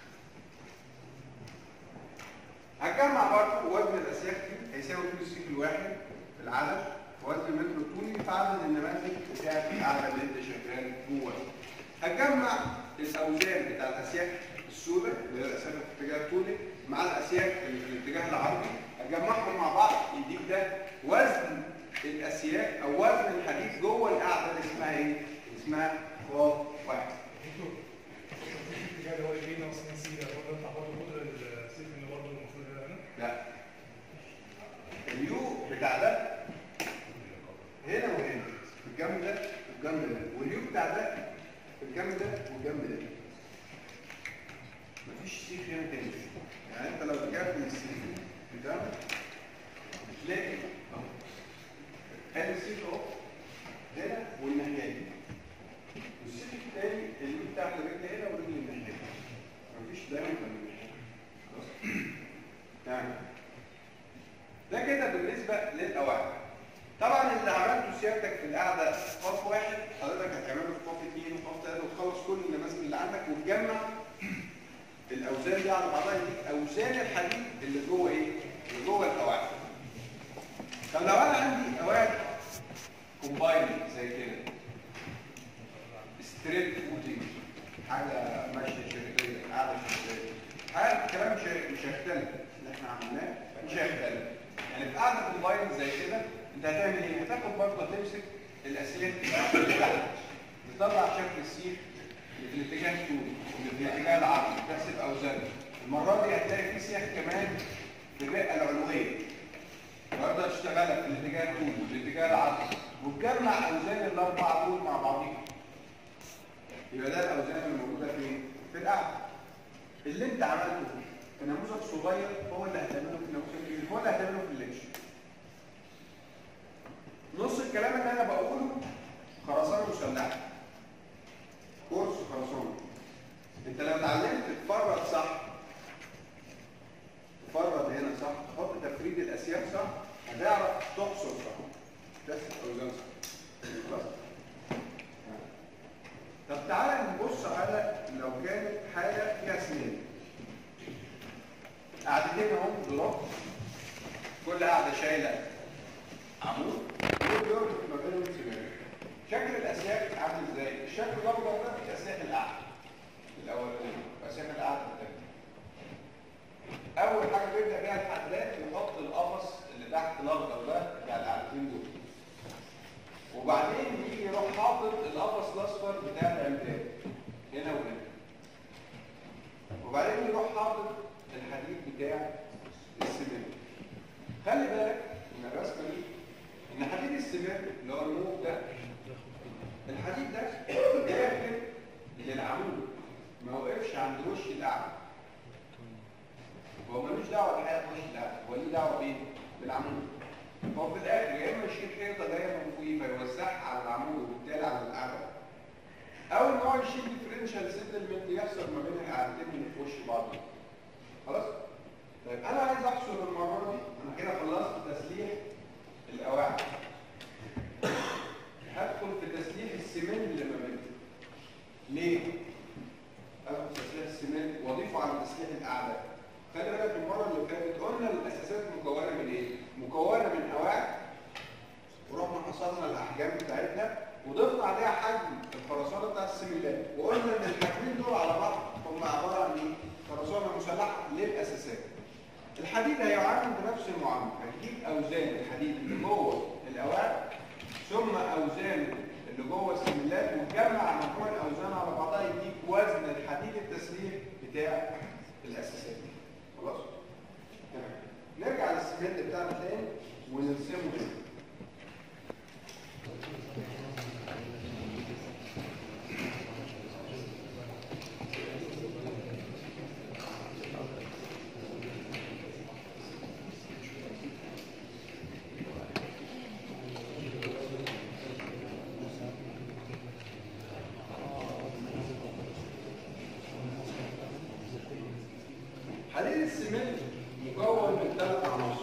هتجمع برضه وزن الاسياخ دي هيساوي طول السيك الواحد في العدد وزن المتر الطولي في عدد النماذج بتاعت القاعده اللي انت شغال جوه هتجمع الاوزان بتاع الاسياخ السوداء اللي هي الاسياخ في الاتجاه الطولي مع الاسياخ اللي في الاتجاه العرضي هتجمعهم مع بعض يديك ده وزن الاسياخ او وزن الحديد جوه القاعده اللي اسمها ايه؟ اللي اسمها خاف واحد اللي هو ايه ناقص 2 سي ده برضه يطلع برضه قدر السيف اللي برضه المفروض يبقى هنا لا اليو بتاع ده هنا وهنا في الجنب ده في الجنب ده واليو بتاع ده في الجنب ده والجنب ده مفيش سيخ هنا تاني يعني انت لو رجعت من السيخ بتاعك بتلاقي اهو ادي السيخ اهو هنا والناحيه دي والسيخ التاني اللي بتاع الرجل هنا والرجل الناحيه دي مفيش دايما خلاص تمام ده كده بالنسبة للقواعد طبعا اللي عملته سيادتك في القعدة خط واحد حضرتك هتعمله في خط اثنين وخط ثلاثة وتخلص كل النماذج اللي عندك وتجمع الأوزان دي على بعضها يديك أوزان الحديد اللي جوه إيه؟ اللي جوه القواعد. طب لو أنا عندي قواعد كومباين زي كده ستريت فوتنج حاجة ماشية شركية قاعدة شركية حاجة الكلام مش مش هيختلف اللي احنا عملناه مش هيختلف يعني في قاعدة كومباين زي كده انت هتعمل ايه؟ هتاخد برضه تمسك الاسلاك اللي تحت تطلع شكل السيخ اللي في الاتجاه الطولي واللي في الاتجاه العرضي تحسب اوزانه المرة دي هتلاقي في سيخ كمان في الرئة العلوية برضه تشتغلها في الاتجاه الطولي والاتجاه العرضي وتجمع اوزان الاربعة دول مع بعضيهم يبقى ده الاوزان اللي موجودة فين؟ في القاعدة اللي انت عملته في نموذج صغير هو اللي هتعمله في نموذج كبير هو اللي هتعمله في الليكشن نص الكلام اللي انا بقوله خرسانه مسلحه كورس خرسانه انت لو اتعلمت تفرد صح تفرد هنا صح تحط تفريد الاسياخ صح هتعرف تحصر صح تحسب اوزان صح خلاص طب تعالى نبص على لو كانت حاجه فيها سنين قاعدتين اهم ضراب كل قاعده شايله عمود وبيربط ما بينهم سنين شكل الاسياخ عامل ازاي؟ الشكل الاخضر ده في اسياخ القعده الاولانيه اسياخ القعده الثانيه اول حاجه بيبدا بيها الحداد يحط القفص اللي تحت الاخضر ده بتاع القعدتين دول وبعدين يجي يروح حاطط القفص الاصفر بتاع العمدان هنا وهنا وبعدين يروح حاطط الحديد بتاع السمنت خلي بالك من الرسمه دي ان حديد السمنت اللي هو الموف ده الحديد ده داخل للعمود ما وقفش عند وش القعده هو ملوش دعوه بحاجه وش القعده هو ليه دعوه بايه؟ بالعمود هو في الاخر يا اما يشيل حيطه جايه من فوقيه فيوزعها على العمود وبالتالي على القعده او ان هو يشيل ديفرنشال سيتلمنت يحصل ما بين القعدتين اللي في وش بعض خلاص طيب انا عايز احصر المره دي انا كده خلصت تسليح القواعد هدخل في تسليح السمنت اللي ما بينهم ليه؟ اخد تسليح السمنت واضيفه على تسليح الاعلى خلي بالك المره اللي فاتت قلنا الاساسات مكونه من ايه؟ مكونه من قواعد ورحنا حصلنا الاحجام بتاعتها وضفنا عليها حجم الخرسانه بتاع السميلات وقلنا ان الحجمين دول على بعض هم عباره عن ايه؟ خرسانه مسلحه للاساسات. الحديد هيعامل بنفس المعامله، هتجيب اوزان الحديد اللي جوه القواعد ثم اوزان اللي جوه السميلات وتجمع مجموع الاوزان على بعضها يديك وزن الحديد التسليح بتاع الاساسات. خلاص؟ تمام. نرجع للسمنت بتاعنا تاني ونرسمه هنا. حديد السمنت مكون من ثلاث عناصر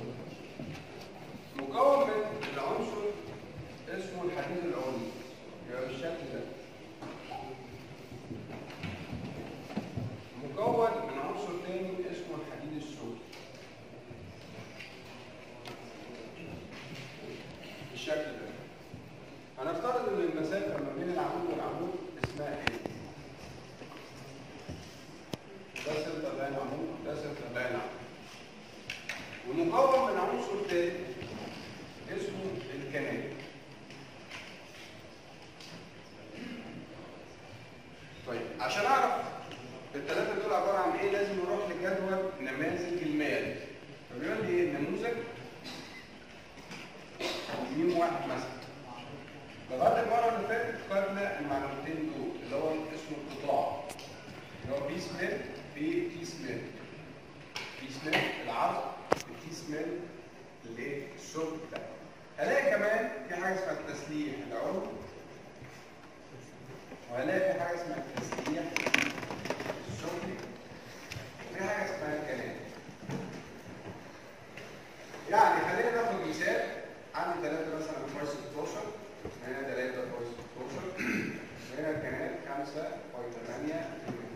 مكون من العنصر اسمه الحديد العلوي يبقى بالشكل ده مكون من عنصر تاني اسمه الحديد السودي بالشكل ده هنفترض ان المسافه ما بين العمود والعمود اسمها ايه ده سنتر لاين عمود ده سنتر لاين عمود ومكون من عنصر تاني اسمه الكنال طيب عشان اعرف الثلاثه دول عباره عن ايه لازم نروح لجدول نماذج المال فبيقول لي ايه نموذج ميم واحد مثلا لغايه المره اللي فاتت خدنا المعلومتين دول اللي هو اسمه القطاع اللي هو بي سميل في تي سميل بي سميل العرض التي سميل اللي الشغل بتاعه هلاقي كمان في حاجه اسمها التسليح العلوي وهلاقي في حاجه اسمها التسليح السفلي وفي حاجه اسمها الكلام يعني خلينا ناخد مثال عندي ثلاثه مثلا باي 16 هنا ثلاثه باي 16 وهنا كمان 5 باي 8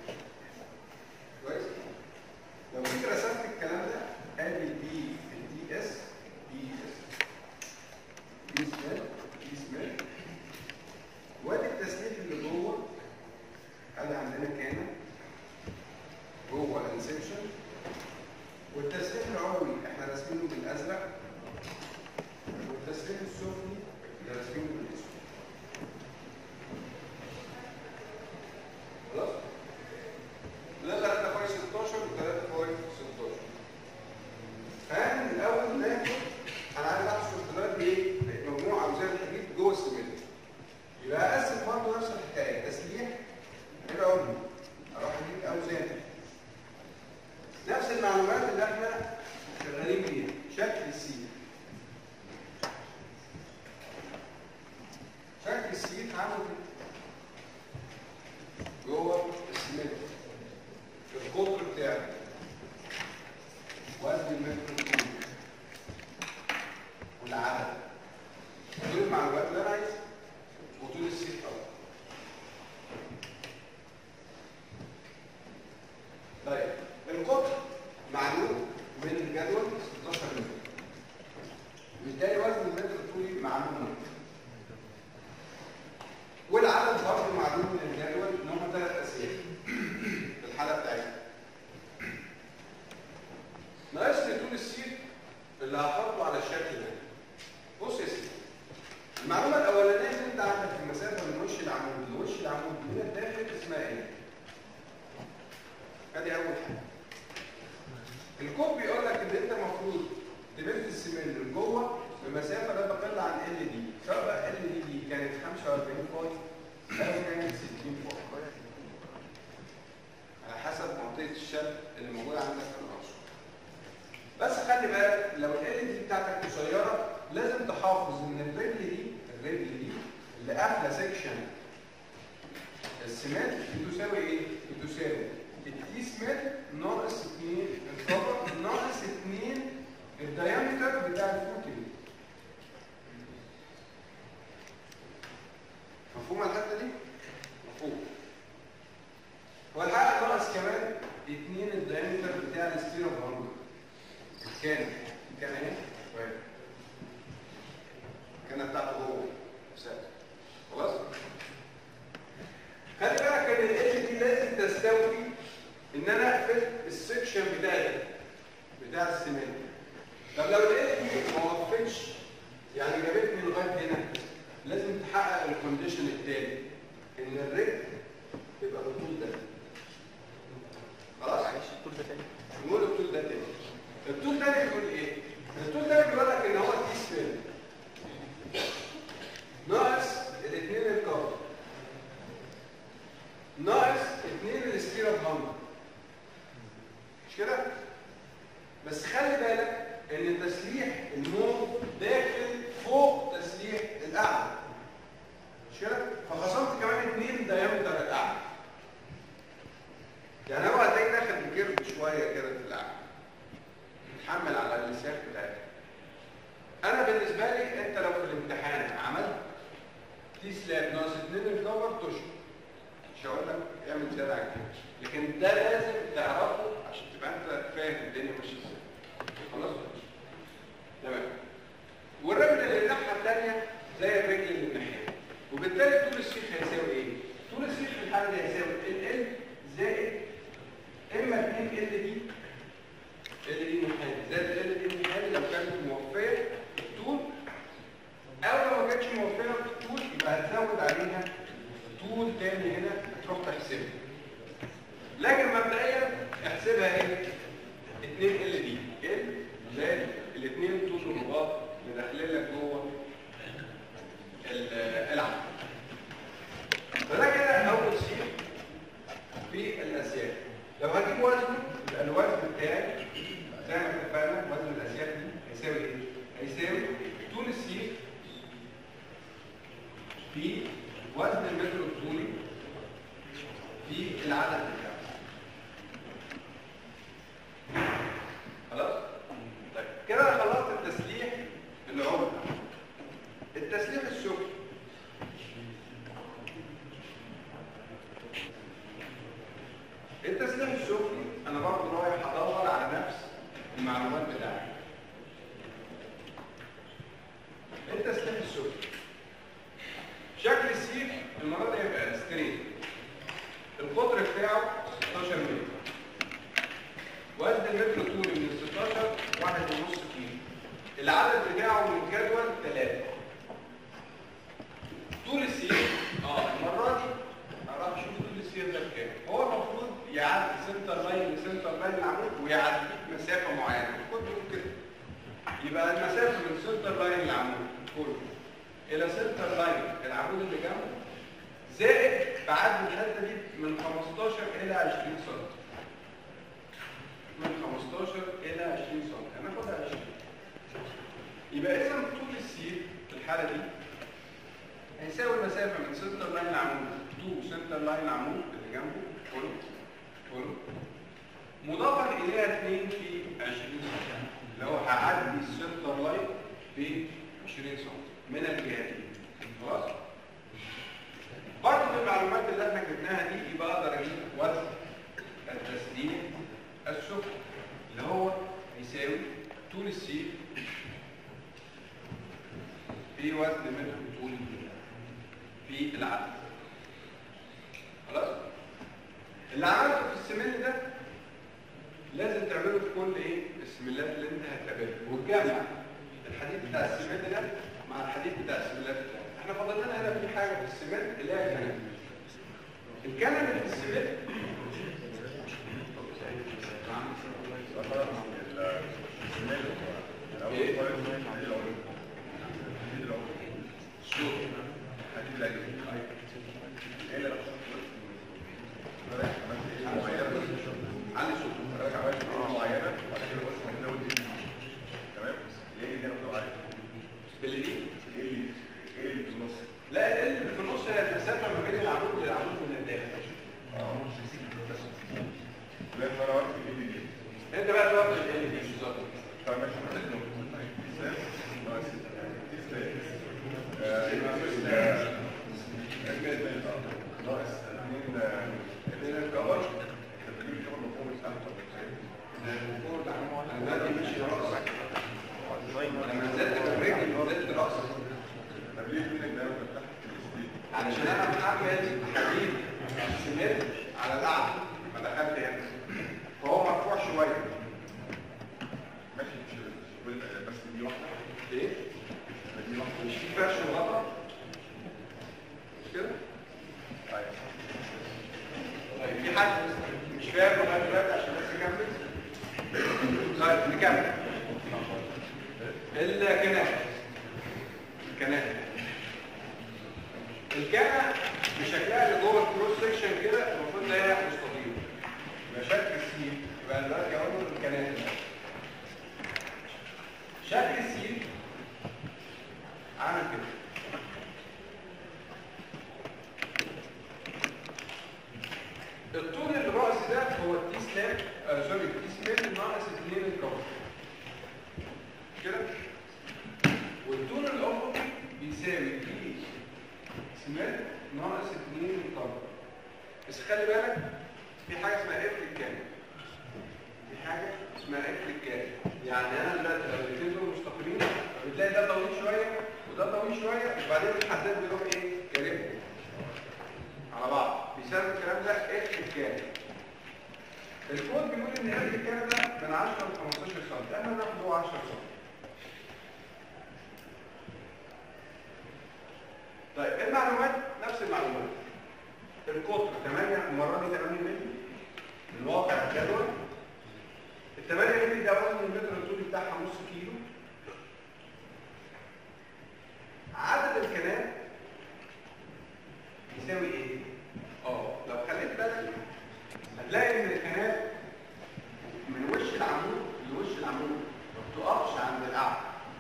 كويس لو جيت رسمت الكلام ده ادي البي الدي اس بي اس بي سميل بي سميل وادي التسليح اللي جوه ادي عندنا كان جوه الانسبشن والتسليح العلوي احنا راسمينه بالازرق والتسليح السفلي اللي راسمينه بالاسود خلاص ده 3 باي 16 و3 باي 16 فاهم من الاول ناخد انا عايز احصل دلوقتي ايه مجموعه اوزان الحديد جوه السمنت يبقى اقسم برضه نفس الحكايه تسليح يبقى علوي اروح اجيب اوزان نفس المعلومات اللي احنا شغالين بيها شكل السيخ شكل السيخ عامل كده. جوه السمنت القطر بتاعه وزن المتر الكوب والعدد دول المعلومات اللي انا عايزها وطول السيخ طبعا طيب القطر معلوم من الجدول 16 متر بالتالي وزن المتر الطولي معلوم والعدد برضه معلوم من الجدول ان هم ثلاث اسئله في الحاله بتاعتنا ناقص لي طول السير اللي هحطه على الشكل ده بص يا سيدي المعلومه الاولانيه اللي انت عندك في المسافه من وش العمود لوش العمود من الداخل اسمها ايه؟ ادي اول حاجه الكود بيقول لك ان انت المفروض تلف السمنت لجوه بمسافه لا تقل عن ال دي سواء بقى ال دي دي كانت 45 فاي او كانت 60 فاي على حسب منطقه الشد اللي موجوده عندك في العنصر بس خلي بالك لو ال دي بتاعتك قصيره لازم تحافظ ان الرجل دي الرجل دي اللي قافله سيكشن السمنت بتساوي ايه؟ بتساوي التي سمنت ناقص 2 الكفر ناقص 2 الدايمتر بتاع الفوتنج مفهومه الحته دي؟ مفهوم 2 الدايمتر بتاع الستيرو بهندر كان كان ايه؟ واحد كان بتاعته هو ثابت خلاص؟ خلي بالك ان ال دي لازم تستوفي ان انا اقفل السكشن بتاعي بتاع السمنت طب لو ال دي ما وقفتش يعني جابتني لغايه هنا لازم تحقق الكونديشن التاني ان الرجل يبقى بالطول ده خلاص الطول ده تاني نقول الطول ده تاني الطول ده بيقول ايه الطول ده بيقول لك ان هو تي سبين ناقص الاثنين الكار ناقص اثنين الستيرا بهامر مش كده بس خلي بالك ان تسليح الموت داخل فوق تسليح الاعلى مش كده فخصمت كمان اثنين دايمتر الاعلى يعني هو هتلاقي داخل بكيرف شويه كده في الاعلى متحمل على اللسان بتاعتك انا بالنسبه لي انت لو في الامتحان عملت تي سلاب ناقص 2 الكفر تشرب مش هقول لك اعمل زياده عن كده لكن ده لازم تعرفه عشان تبقى انت فاهم الدنيا ماشيه ازاي خلاص تمام والرجل اللي الناحيه الثانيه زي الرجل اللي الناحيه وبالتالي طول السيخ هيساوي ايه؟ طول السيخ في الحاله دي هيساوي ال ال زائد اما 2 ال دي ال دي محايد زائد ال دي محايد لو كانت موفيه الطول او لو ما كانتش موفيه في الطول يبقى هتزود عليها طول تاني هنا تروح تحسبها لكن مبدئيا احسبها ايه 2 ال دي ال زائد الاثنين طول الرباط اللي داخلين لك جوه ال- العمل فده كده اول شيء في الاسياف لو هجيب وزنه يبقى الوزن بتاعي زي ما اتفقنا وزن الاسياف دي هيساوي ايه؟ هيساوي طول السيف في وزن المتر الطولي في العدد بتاعه خلاص؟ طيب كده انا خلصت التسليح العمر التسليح السفلي التسليح السفلي انا برضه رايح ادور على نفس المعلومات بتاعتي التسليح السفلي شكل السيخ المره دي هيبقى ستريت القطر بتاعه 16 متر وزن المتر طولي من 16 واحد ونص كيلو العدد بتاعه من الجدول 3 طول السيخ اه المره دي هروح اشوف طول السيخ ده بكام هو المفروض يعدي سنتر لاين لسنتر لاين العمود ويعدي مسافه معينه الكود بيقول كده يبقى المسافه من سنتر لاين العمود كله الى سنتر لاين العمود اللي جنبه زائد بعد الحته دي من 15 الى 20 سم من 15 الى 20 سم هناخدها 20 يبقى اذا طول السير في الحاله دي هيساوي المسافه من سنتر لاين العمود تو سنتر لاين العمود اللي جنبه كله كله مضافا اليها 2 في 20 سم اللي هو هعدي السنتر لاين ب 20 سم من الجهتين خلاص برضه من المعلومات اللي احنا جبناها دي يبقى اقدر اجيب وزن التسليح السفلي اللي هو يساوي طول السيف في وزن متر طول في العدد خلاص اللي عملته في السمنت ده لازم تعمله في كل ايه السملات اللي انت هتقابلها وتجمع الحديد بتاع السمنت ده مع الحديد بتاع السملات بتاعتك احنا فاضل لنا هنا في حاجه في السمنت اللي هي الكنب الكنب اللي في السمنت ايه شوف علي صوته باللي دي لا اللي في النص هي المسافه ما بين العمود والعمود من الداخل انت بقى توقف ال دي بالظبط من الكفر انا دلوقتي ماشي رأس لما نزلت بالرجل نزلت رأسي طب ليه فينك ده فتحت علشان انا محمل حديد سمنت على القعده ما دخلت هنا فهو مرفوع شويه ماشي مش وال- بس دي واحده ليه؟ دي واحده مش في فرش وغطا مش كده؟ طيب طيب في حد مش فاهم لغايه دلوقتي عشان بس نكمل طيب نكمل الكنات الكنات الكنة بشكلها اللي جوه الكروس سكشن كده المفروض ان هي مستطيل يبقى شكل السيل يبقى دلوقتي اقول له الكنات شكل السيل عامل كده الطول الرأسي ده هو التي سلاب آه سوري التي سلاب ناقص 2 الكفر كده والطول الأفقي بيساوي تي سلاب ناقص 2 الكفر بس خلي بالك في حاجة اسمها قفل الكامل في حاجة اسمها قفل الكامل يعني أنا دلوقتي لو الاثنين دول مستقيمين فبتلاقي ده طويل شوية وده طويل شوية وبعدين الحداد بيروح إيه؟ كاربهم على بعض بيسمى الكلام ده اف الكامل الكود بيقول ان اف الكامل ده من 10 ل 15 سم احنا ناخده 10 سم طيب المعلومات نفس المعلومات القطر 8 المره دي 8 مللي الواقع الجدول ال 8 مللي ده وزن المتر الطولي بتاعها نص كيلو عدد الكنات يساوي ايه؟ اه لو خليت بالك هتلاقي ان الكنال من وش العمود لوش العمود ما بتقفش عند القعده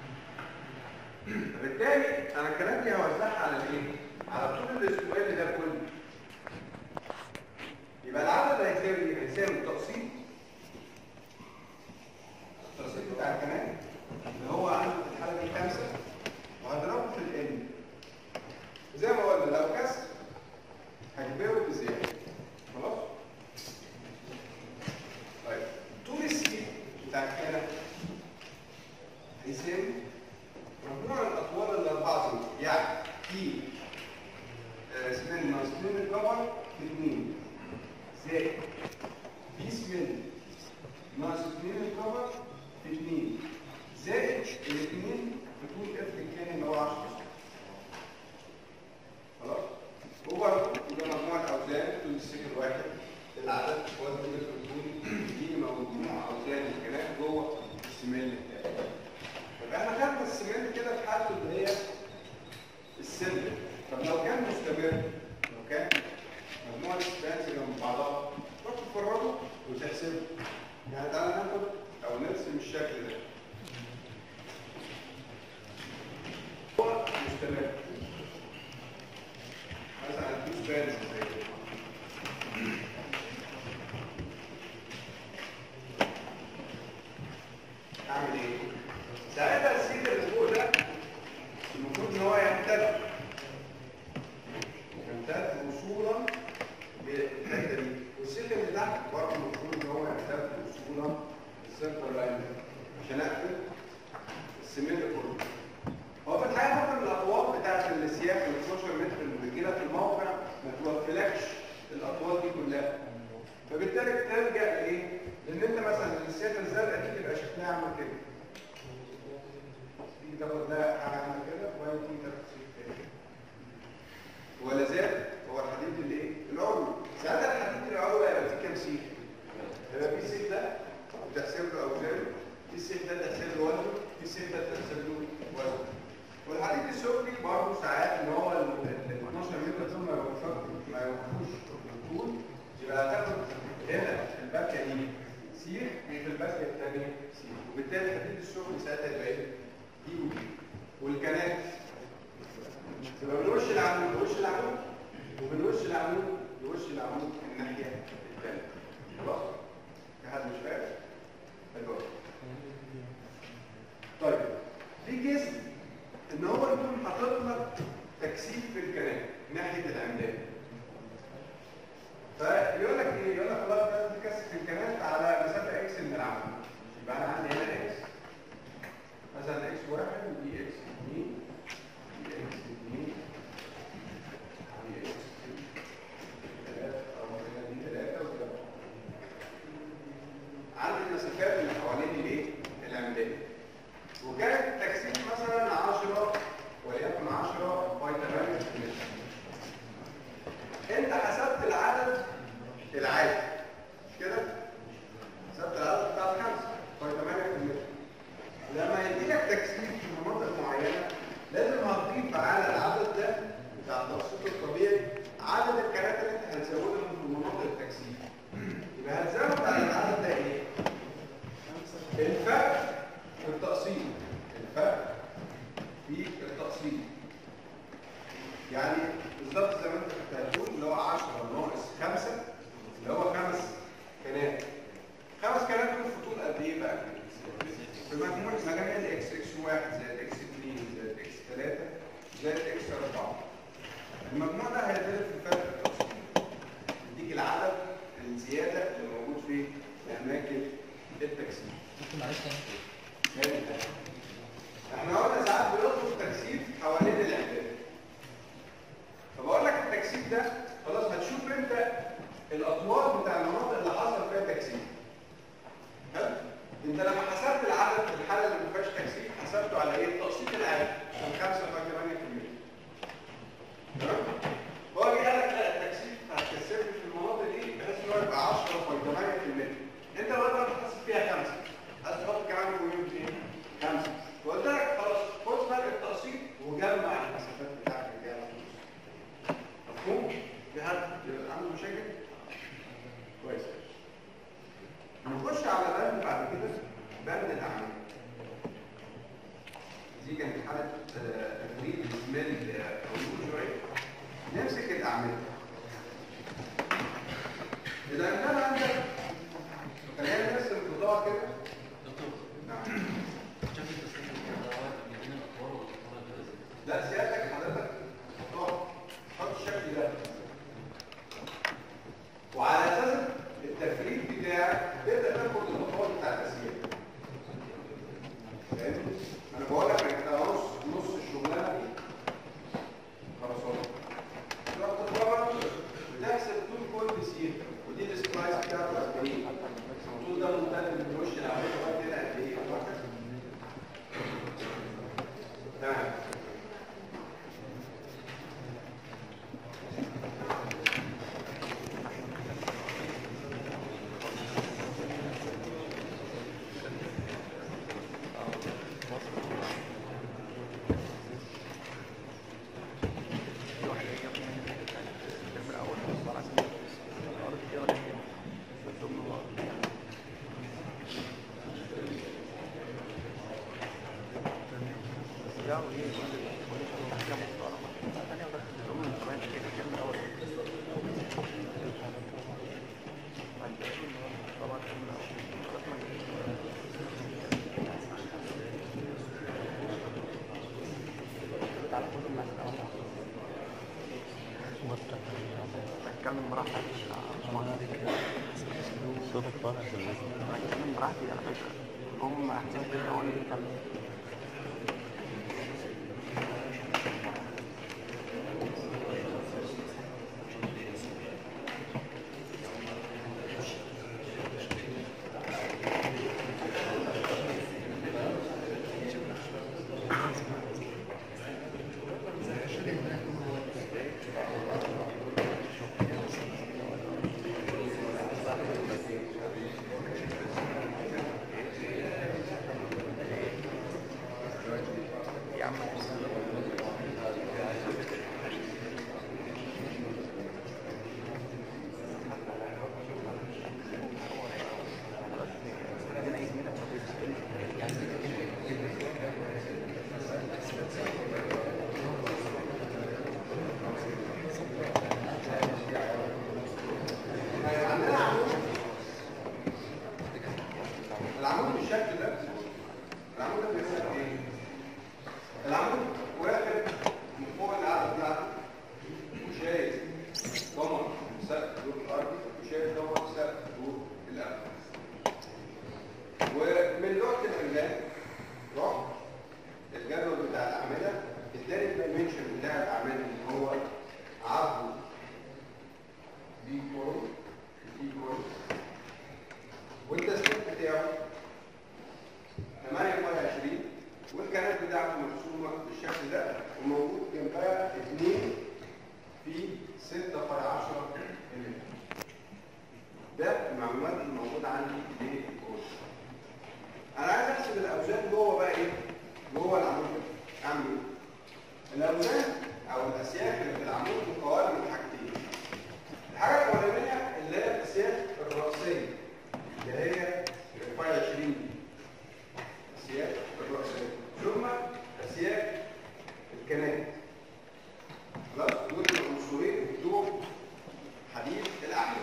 فبالتالي انا الكلام دي هوزعها على الايه؟ على طول الاسبوعين ده كله يبقى العدد هيساوي ايه؟ هيساوي التقسيط التقسيط بتاع الكنال اللي هو عنده في الحاله دي خمسه وهضربه في الان زي ما قلنا لو كسر هجبره بزيادة خلاص؟ طيب طول السيل بتاع الكلى هيساوي مجموع الأطوال الأربعة دول يعني في آه، سمين ناقص اتنين الكفر في اتنين زائد في سمين ناقص اتنين الكفر في اتنين زائد الاتنين في طول قفل الكامل اللي هو 10 خلاص؟ وبرضه يبقى مجموع الاوزان طول السجل الواحد العدد وزن متر الطول دي مجموع اوزان الكلام جوه السمنت بتاعي يبقى احنا خدنا السمنت كده في حالته اللي هي السلم طب لو كان مستمر لو كان مجموع السبانس جنب بعضها تروح تفرده وتحسبه يعني تعالى ناخد او نرسم الشكل ده هو مستمر مثلا الفلوس بارز زي كده. اعمل ايه؟ ساعتها السيد اللي فوق ده المفروض ان هو يمتد يمتد وصولا للحته دي والسلم اللي تحت برضه المفروض ان هو يمتد وصولا للسنتر لاين عشان اقفل السمنت كله هو في الحقيقه ممكن الاطوال بتاعت السياق ال 12 متر اللي بتجيلك في الموقع ما توفلكش الاطوال دي كلها فبالتالي بتلجا لايه؟ لان انت مثلا السياق الزرقاء دي تبقى شكلها عامل كده تيجي تاخد ده حاجه عامله كده وبعدين تيجي تاخد سيخ تاني ولا زال هو الحديد الايه؟ العلوي ساعتها الحديد العلوي هيبقى فيه كام سيخ؟ هيبقى فيه سيخ ده وتحسب له اوزانه في السيخ ده تحسب له وزنه في السيخ ده تحسب له وزنه والحديد السفلي برضه ساعات ان هو ال ال 12 متر دول ما يوفقش ما يوفقوش الطول يبقى هتاخد هنا في الباكيه دي سير وفي الباكيه الثانيه سير وبالتالي الحديد السفلي ساعتها يبقى ايه؟ دي ودي والكنات يبقى من وش العمود لوش العمود ومن وش العمود لوش العمود الناحيه الثانيه خلاص؟ في حد مش فاهم؟ حلو أوي. طيب في جسم ان هو يكون حاطط لك تكثيف في الكلام ناحيه العمدان فيقول لك ايه يقول لك خلاص لازم تكثف السلكانات على مسافه اكس من العمود يبقى انا عندي هنا اكس مثلا اكس واحد ودي اكس اثنين دي اكس اثنين دي اكس ثلاثة أو مثلا دي ثلاثة وكده عندي المسافات اللي حوالين الايه؟ العمودية وكانت التكثيف مثلا 10 وليكن 10 باي 8 متر انت حسبت العدد العادي مش كده؟ حسبت العدد بتاع الخمسة باي 8 متر لما يديلك تكثيف في مناطق معينة لازم هتضيف على العدد ده بتاع التوسط الطبيعي عدد الكرات اللي انت هتزودهم في مناطق التكثيف يبقى هتزود على العدد ده ايه؟ الفرق في التقسيم الفرق في التقسيم يعني بالظبط زي ما انت كنت هتقول اللي هو 10 ناقص 5 اللي هو خمس كنات خمس كنات دول في طول قد ايه بقى؟ بمجموع مجاميع الاكس اكس 1 زائد اكس 2 زائد اكس 3 زائد اكس 4 المجموع ده هيضرب في فرق التقسيم يديك العدد الزياده اللي موجود في اماكن التكثيف ممكن معلش تاني جامد ده. احنا قلنا ساعات بيطلب تكثيف حوالين العمدان فبقول لك التكثيف ده خلاص هتشوف انت الاطوال بتاع المناطق اللي حصل فيها تكثيف حلو انت لما حسبت العدد في الحاله اللي ما فيهاش تكثيف حسبته على ايه التقسيط العادي كان 5 تمام هو جه قال لك لا التكثيف هتكثفني في المناطق دي بحيث ان هو يبقى 10 انت لو انت بتحسب فيها 5 عايز تحط كمان مليون فين 5 فقلت لك خلاص خد فرق التقسيط وجمع المسافات بتاعتك دي على طول مفهوم؟ في حد عنده مشاكل؟ كويس هنخش على بند بعد كده بند الاعمال دي كانت حاله آه، تفريد اسمال او شويه نمسك الاعمال الاعمال عندك خلينا نرسم القطاع كده نعم لا سيادتك حضرتك قطاع حط الشكل ده وعلى اساس التفريد بتاعك تقدر تاخد الخطوات بتاع التسجيل فاهمني؟ انا بقول لك انت نص نص الشغلانه دي خرسانه تروح تتفرج وتحسب طول كل سير ودي السبلايس بتاعته قد ايه الطول ده ممتد من وش العمود لغايه هنا قد ايه وهكذا تمام بتكلم براحتك صوتك طالع في انا بتكلم براحتي على فكره هم احسن كده وانا بتكلم يا عم طيب عندنا عمود العمود بالشكل ده العمود ده بيسمى ايه؟ العمود واخد من فوق العدد بتاعته وشايل قمر من سقف الدور الارضي وشايل قمر سقف الدور الارضي بلان رحت الجدول بتاع الاعمده اداني الدايمنشن بتاع الاعمده اللي هو عرضه بي كورن بي كورن والتسليم بتاعه 8 باي 20 والكنات بتاعته مرسومه بالشكل ده وموجود جنبها 2 في 6 باي 10 مللي ده المعلومات اللي موجوده عندي في الكورس انا عايز احسب الاوزان جوه بقى ايه جوه العمود ده اعمل ايه الاوزان او الاسياخ اللي في العمود مكونه من حاجتين الحاجه الاولانيه اللي هي الاسياخ الراسيه اللي هي باي 20 دي اسياخ الراسيه ثم اسياخ الكنات خلاص دول العنصرين بتوع حديد الاعمده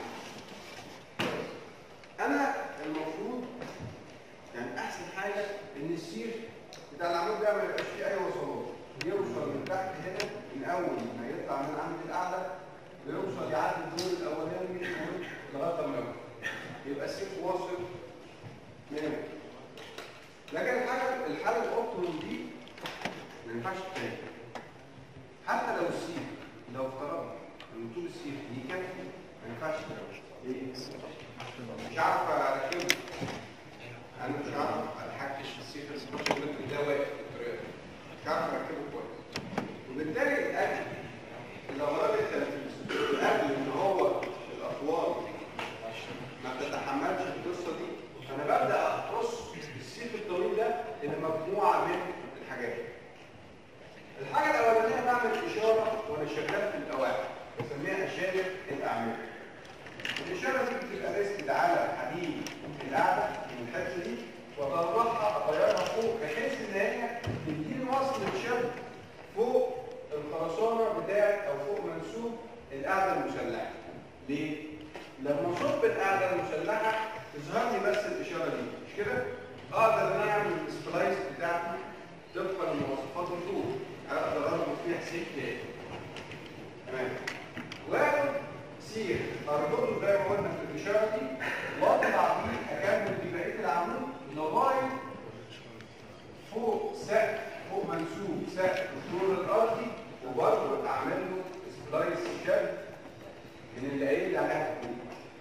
انا المفروض يعني احسن حاجه ان السير بتاع العمود ده ما يبقاش فيه اي وصلات يوصل من تحت هنا من اول ما يطلع من عند الاعلى ويوصل يعدي الدور الاولاني لغايه ما يوصل يبقى السير واصل من لكن الحاجه الحاله الاوبتيمم دي ما ينفعش تتعمل حتى لو السير لو افترضنا ان طول السير يكفي ما ينفعش تتعمل ليه؟ مش عارف اركبه انا مش عارف اتحكش في السيخ ال 16 متر ده واقف بالطريقه دي مش عارف اركبه كويس وبالتالي الاجل الاغراض التنفيذ الاجل ان هو الاطوال ما بتتحملش القصه دي فانا ببدا اقص السيخ الطويل ده الى مجموعه من الحاجات الحاجه الاولانيه بعمل اشاره وانا شغال في الاوائل بسميها اشاره الاعمال الإشارة دي بتبقى ريسكد على حديد القاعدة من الحته دي وأطلعها أغيرها فوق بحيث إن هي تديني وصل شد فوق الخرسانة بتاعت أو فوق منسوب القاعدة المسلحة. ليه؟ لما أصب القاعدة المسلحة تظهر لي بس الإشارة دي مش كده؟ أقدر إن أنا أعمل السبلايس بتاعتي طبقا لمواصفات الطول أقدر أربط فيها سلك تاني. تمام. واخد سير اربطه زي ما قلنا في الاشاره دي واطلع بيه اكمل ببقيه العمود لغايه فوق سقف فوق منسوب سقف الدور الارضي وبرضه اعمل له سبلايس شد من اللي قايل لي عليها الكود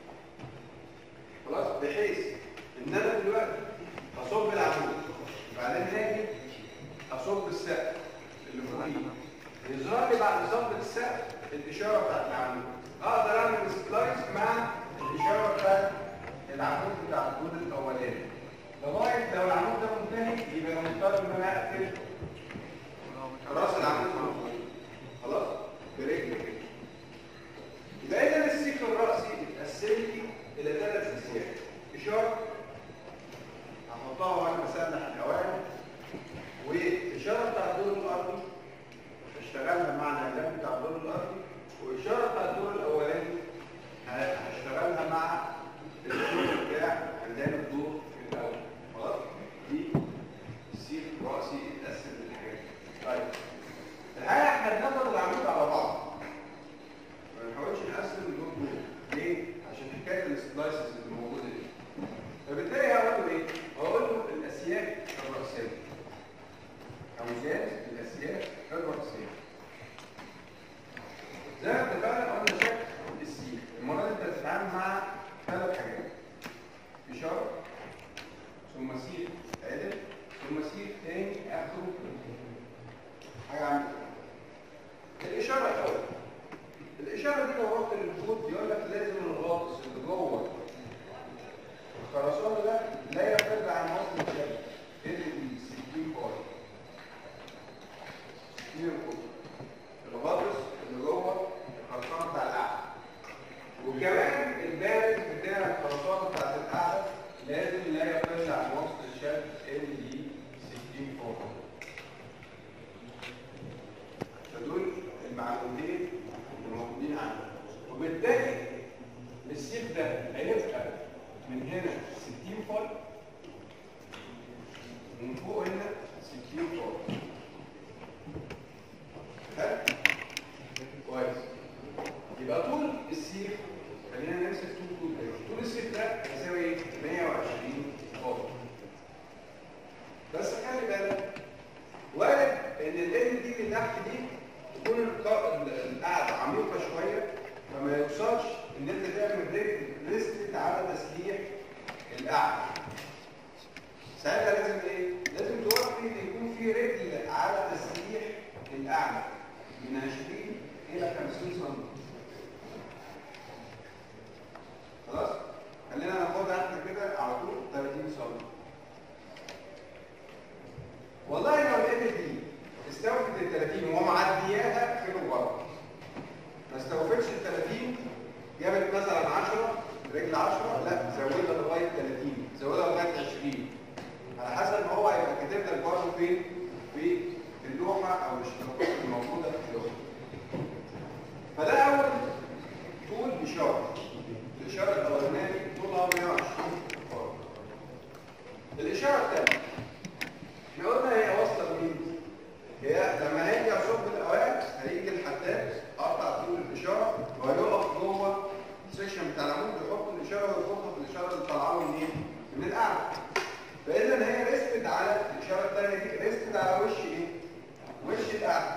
خلاص بحيث ان انا دلوقتي هصب العمود وبعدين هاجي اصب السقف اللي فوقيه يظهر لي بعد صب السقف الاشاره بتاعت العمود اقدر اعمل سبلايس مع الاشاره بتاعت العمود بتاع الدور الاولاني لغايه لو العمود ده منتهي يبقى مضطر ان انا اقفل راس العمود من فوق خلاص برجل كده يبقى اذا السيف الراسي اتقسم لي الى ثلاث اسياف اشاره هحطها وانا بسلح الحوالي واشاره بتاع الدور الارضي اشتغلنا مع الاعلام بتاع الدور الارضي وإشارة بتاع الدور الأولاني هشتغلها مع الدور بتاع عندنا الدور الأول خلاص دي السيف رأسي اتقسم للحاجات طيب الحقيقة احنا بناخد العمود على بعض ما نحاولش نقسم الدور دول ليه؟ عشان حكاية السبلايسز اللي موجودة دي فبالتالي هقول له ايه؟ هقول له الأسياك الرأسية أوزان الأسياك الرأسية زي ما اتفقنا قلنا شكل السيخ المره دي انت هتتعامل مع ثلاث حاجات اشاره ثم سيخ عدل ثم سيخ تاني اخره حاجه عامله الاشاره الاول الاشاره دي لو رحت للكود بيقول لك لازم الغاطس اللي جوه الخرسانه ده لا يقل عن وزن الجبل ال 60 باي 60 باي الغاطس اللي جوه الخرسانه بتاع القعده وكمان البارد بتاع الخرسانه بتاعت القعده لازم لا يقل عن وسط الشد ال دي 60 فوق فدول المعلومتين اللي موجودين عندنا وبالتالي السيف ده هيبقى من هنا 60 فوق من فوق هنا 60 فوق حلو كويس يبقى طول السيف خلينا نمسك طول طول ده طول السيف ده هيساوي ايه 120 فوق رجل ريستد على تسليح الاعلى ساعتها لازم ايه لازم توفي ان يكون في رجل على تسليح الاعلى من 20 الى 50 سم خلاص خلينا ناخدها احنا كده على طول 30 سم والله لو لقيت دي استوفت ال 30 ومعدياها خير وبركه ما استوفتش ال 30 جابت مثلا 10 رجل 10 لا زودها لغايه 30 زودها لغايه 20 على حسب ما هو هيبقى كاتب لك برضه فين في اللوحه او الاشتراكات الموجوده في اللوحه فده اول طول اشاره الاشاره الاولانيه طولها 120 فرد الاشاره الثانيه احنا قلنا هي واصله لمين هي لما هيجي يصب الاوائل هيجي الحداد قطع طول الاشاره وهيقف جوه السيكشن بتاع العمود يحط الاشاره ويربطها بالاشاره اللي طالعه له منين من الاعلى فاذا هي ريستد على الاشاره الثانيه دي ريستد على وش ايه وش الاعلى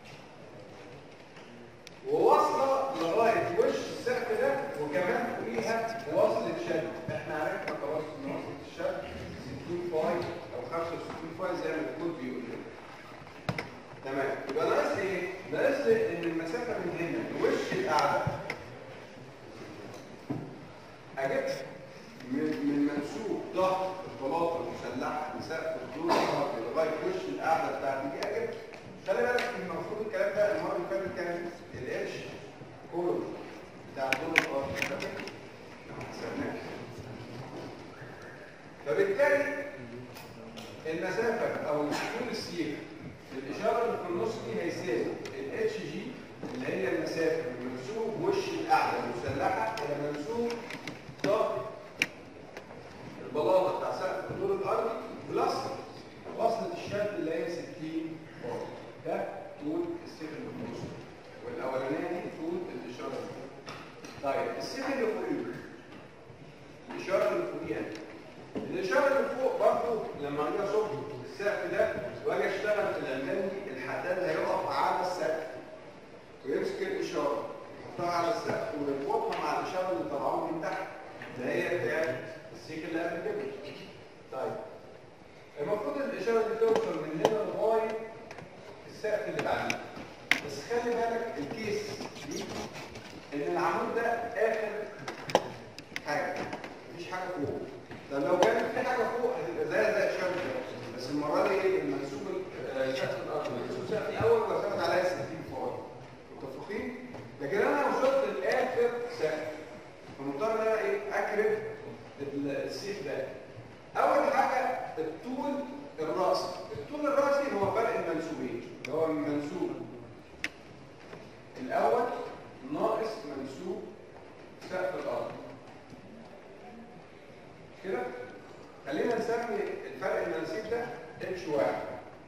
وواصله لغايه وش السقف ده وكمان فوقيها وصله شد احنا عرفنا خلاص ان وصله الشد 60 فاي او 65 فاي زي ما الكود بيقول لنا تمام يبقى ناقص ايه ناقص لي ان المسافه من هنا لوش الاعلى اجيب من من منسوب ظهر البلاطه المسلحه لسقف الدور الارضي لغايه وش الاعلى بتاعتي دي اجيب خلي بالك ان المفروض الكلام ده المره اللي فاتت كان القرش كله بتاع الدور الارضي فاكر؟ حسبناه فبالتالي المسافه او طول السير الاشاره اللي في النص دي هيساوي الاتش جي اللي هي المسافه من منسوب وش الاعلى المسلحه الى منسوب ظهر البلاطه بتاع سقف الدور الارضي بلس وصله الشد اللي هي 60 واط ده طول السير اللي في النص والاولانيه دي طول الاشاره دي طيب السير اللي فوقيه الاشاره اللي فوقيها الاشاره اللي فوق برضه لما اجي اصب السقف ده واجي اشتغل في العمدان دي الحداد هيقف على السقف ويمسك الاشاره يحطها على السقف ويربطها مع الاشاره اللي طالعه من تحت اللي هي بتاعت السيك اللي قبل كده طيب المفروض الاشاره دي توصل من هنا لغايه السقف اللي بعديه بس خلي بالك الكيس دي ان العمود ده اخر حاجه مفيش حاجه فوق طب لو كانت في حاجه فوق هتبقى زي زي الشمس كده. بس المره دي ايه المنسوب ال- سقف الارض المنسوب سقف الاول وثبت عليها 60 فوق متفقين لكن انا وصلت لاخر سقف فمضطر ان انا ايه اكرم ال- السيخ ده اول حاجه الطول الراسي الطول الراسي هو فرق المنسوبين اللي هو المنسوب الاول ناقص منسوب سقف الارض كده خلينا نسمي الفرق المنسيب ده اتش واحد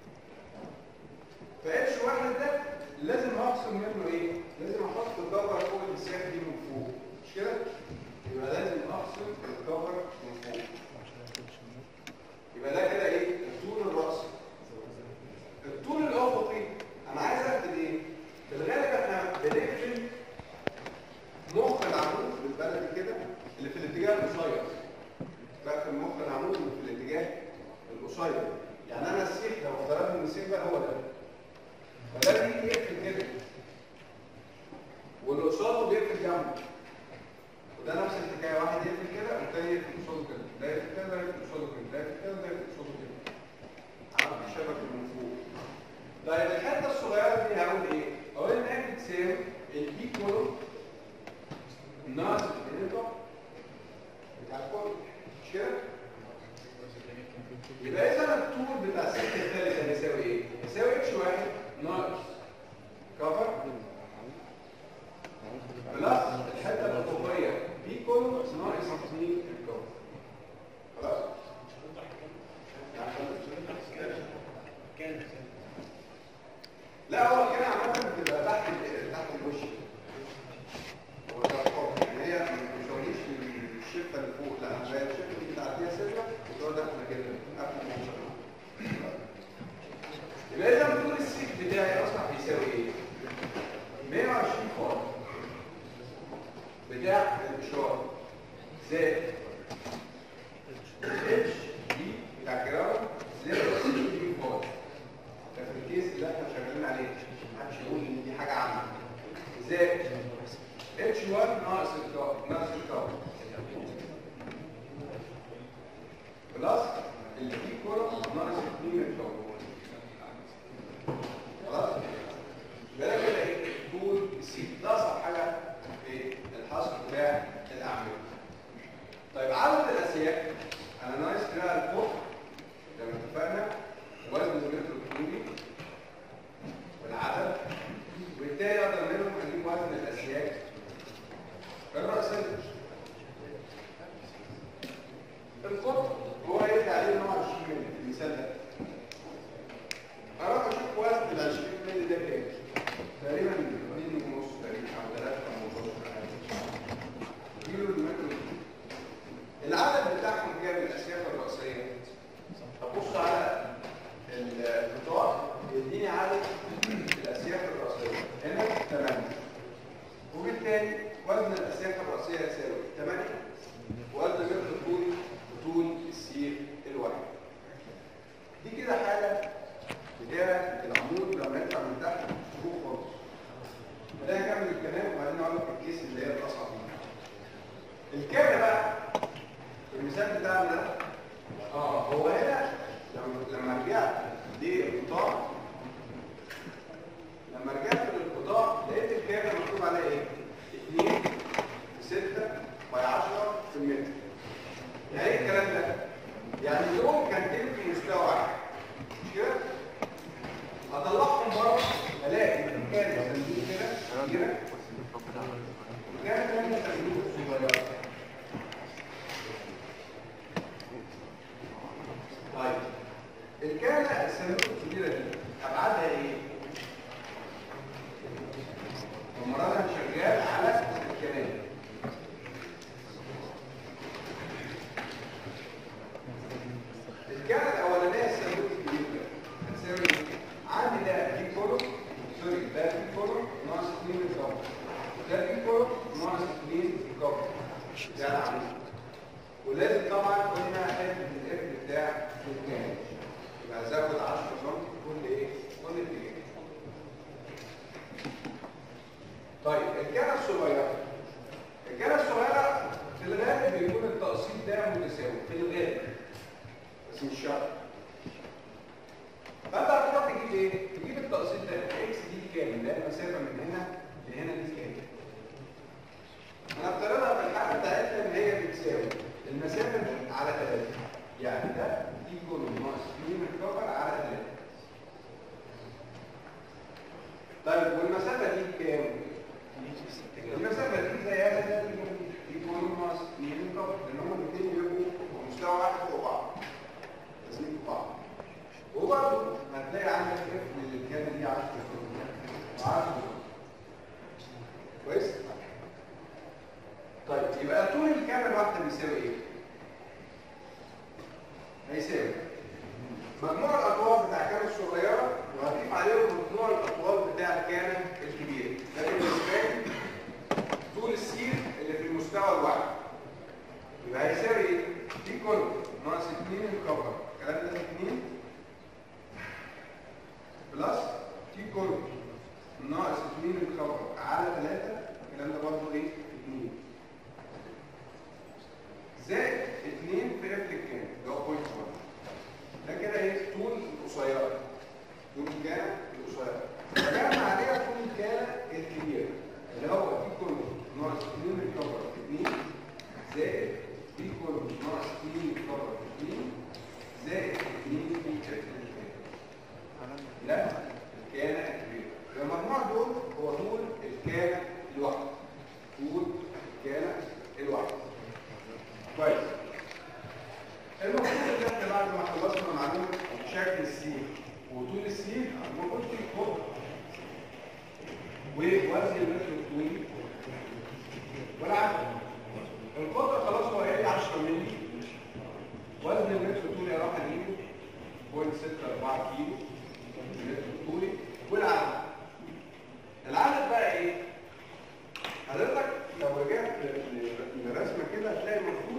فاتش واحد ده لازم هفصل منه ايه لازم احط الكفر فوق السياخ دي من فوق مش كده يبقى لازم افصل الكفر من فوق يبقى ده كده ايه الطول الراسي الطول الافقي انا عايز اكتب ايه في الغالب احنا بنقفل مخ العمود بالبلدي كده اللي في الاتجاه القصير بقفل مخ العمود اللي في الاتجاه القصير يعني انا السيخ لو افترضنا ان السيخ ده هو ده فده بيجي يقفل كده واللي قصاده بيقفل جنبه وده نفس الحكايه واحد يقفل كده والتاني يقفل قصاده كده ده يقفل كده ده يقفل قصاده كده ده يقفل كده ده يقفل قصاده كده عرض الشبكه من فوق طيب الحته الصغيره دي هقول ايه؟ اقول ان هي بتساوي البي كولوم ناقص الانتر بتاع الكولوم مش كده؟ يبقى اذا الطول بتاع السلك الثالث هيساوي ايه؟ يساوي اتش واحد ناقص كفر بلس الحته الافقيه بي كولوم ناقص 2 الكفر خلاص؟ لا هو كده عامة بتبقى تحت ال- تحت الوش هو ده الفرق. يعني هي ما بتوصليش للشفه اللي فوق لا زي الشفه اللي بتعديها سنه بتقعد داخله كده قبل ما توصل يبقى اذا طول السيك بتاعي اصبح بيساوي ايه؟ 120 فرد بتاع الاشاره زائد الاتش دي بتاع الجراوند زائد السي دي فاضي ده في الكيس اللي احنا شغالين عليه محدش يقول ان دي حاجه عامه زائد اتش 1 ناقص الكاب ناقص الكاب بلس اللي فيه كوره ناقص 2 الكاب خلاص يبقى ده كده ايه طول السي ده اصعب حاجه في الحصر بتاع الاعمده طيب عدد الاسياك انا ناقص كده الفوق زي ما اتفقنا وزن المتر الطولي والعدد وبالتالي اقدر منهم اجيب وزن الاسياك الرأسية القطر هو يرجع عليه نوع 20 مللي في المثال ده اروح اشوف وزن ال 20 مللي ده كام تقريبا 2 ونص تقريبا او 3 كيلو المتر العدد بتاعهم كام الاسياف الرأسية ابص على القطاع يديني عدد الاسياف الرأسية هنا 8 وبالتالي وزن الاسياف الرأسية يساوي 8 وزن متر الطول طول السير الواحد دي كده حالة بتاعة العمود لما يطلع من تحت فوق خالص فده هكمل الكلام وبعدين اقول لك الكيس اللي هي الاصعب منها الكامل بقى المثال بتاعنا ده اه هو هنا لما لما رجعت للقطاع لما رجعت للقطاع لقيت الكامل مكتوب عليه ايه 2 6 باي 10 في المتر يعني ايه الكلام ده يعني دول كانتين في مستوى واحد مش كده اطلعهم بره الاقي كان صندوق كده كده وكان تاني صندوق صغير طيب الكانة الصندوق الكبيرة دي أبعادها إيه؟ ومرادها شغال على الكنان الكانة الأولانية الصندوق الكبير ده هتساوي إيه؟ عندي ده دي كولو سوري ده دي كولو ناقص 2 الكفر ده دي كولو ناقص 2 الكفر ده العمود ولازم طبعا قلنا حته الاف بتاع الكامل يبقى زود 10 سم كل ايه كل اتجاه طيب الكانه الصغيره الكانه الصغيره في الغالب بيكون التقسيط ده متساوي في الغالب بس مش شرط فانت هتروح تجيب ايه تجيب التقسيط ده اكس دي كام اللي هي المسافه من هنا لهنا دي كام هنفترضها في الحاله بتاعتنا ان هي بتساوي المسافة دي على 3 يعني ده دي كله ناقص 2 الكفر على 3 طيب والمسافة دي كام؟ المسافة دي زيها زي دي كله ناقص 2 الكفر لان هما الاثنين بيبقوا في مستوى واحد فوق بعض لازمين فوق بعض وبرضه هتلاقي عندك اف للكامل دي 10 10 كويس؟ طيب يبقى طول الكامل واحدة بيساوي ايه؟ هيساوي مجموع الأطوال بتاع الكامل الصغيرة وهضيف عليهم مجموع الأطوال بتاع الكامل الكبير ده بالنسبة لي طول السير اللي في المستوى الواحد يبقى هيساوي ايه؟ دي كله ناقص 2 الكفر الكلام ده 2 بلس دي كله ناقص 2 الكفر على 3 الكلام ده برضه ايه؟ 2 زائد 2 في اف الكام اللي هو بوينت 1 ده كده ايه طول القصيره طول الكام القصيره فجمع عليها طول الكام الكبير اللي هو دي كله ناقص 2 الكفر في 2 زائد دي كله ناقص 2 الكفر في 2 زائد 2 في اف الكام لا الكام الكبير المجموع دول هو طول الكام الواحد طول الكام الواحد كويس المفروض ان احنا بعد ما خلصنا معلومه شكل السين وطول السين المفروض في خط ووزن المتر الطولي والعدد القطر خلاص هو ايه 10 مللي وزن المتر الطولي راح اجيبه 0.64 كيلو المتر الطولي والعدد العدد بقى ايه حضرتك لو رجعت للرسمه كده هتلاقي المفروض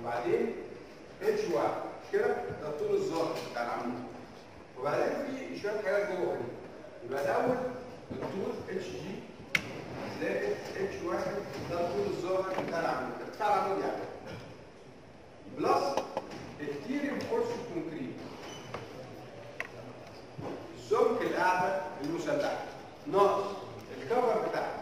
وبعدين اتش واحد مش كده؟ ده الطول الظاهر بتاع العمود وبعدين في شويه حاجات جوه هنا يبقى الاول الطول اتش جي زائد اتش واحد ده الطول الظاهر بتاع العمود بتاع العمود يعني بلس التيريوم فورس كونكريت سمك القاعده المسلحه ناقص الكفر بتاعها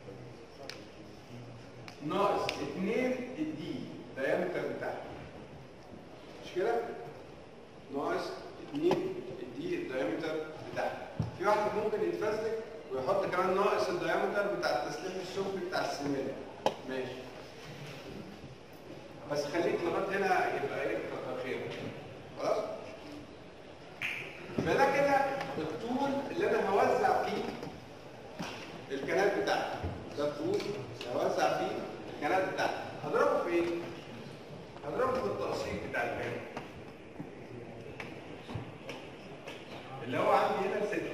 ناقص 2 الدي دايمتر بتاعها مش كده؟ ناقص 2 الدي الدايمتر بتاعها في واحد ممكن يتفزلك ويحط كمان ناقص الدايمتر بتاع التسليح السفلي بتاع السمنه ماشي بس خليك لغايه هنا يبقى ايه كتر خير خلاص؟ يبقى ده كده الطول اللي انا هوزع فيه الكنال بتاعتي ده الطول اللي هوزع فيه الكنال بتاعتي هضربه في ايه؟ هضربه في التقسيط بتاع الكنال اللي هو عندي هنا 6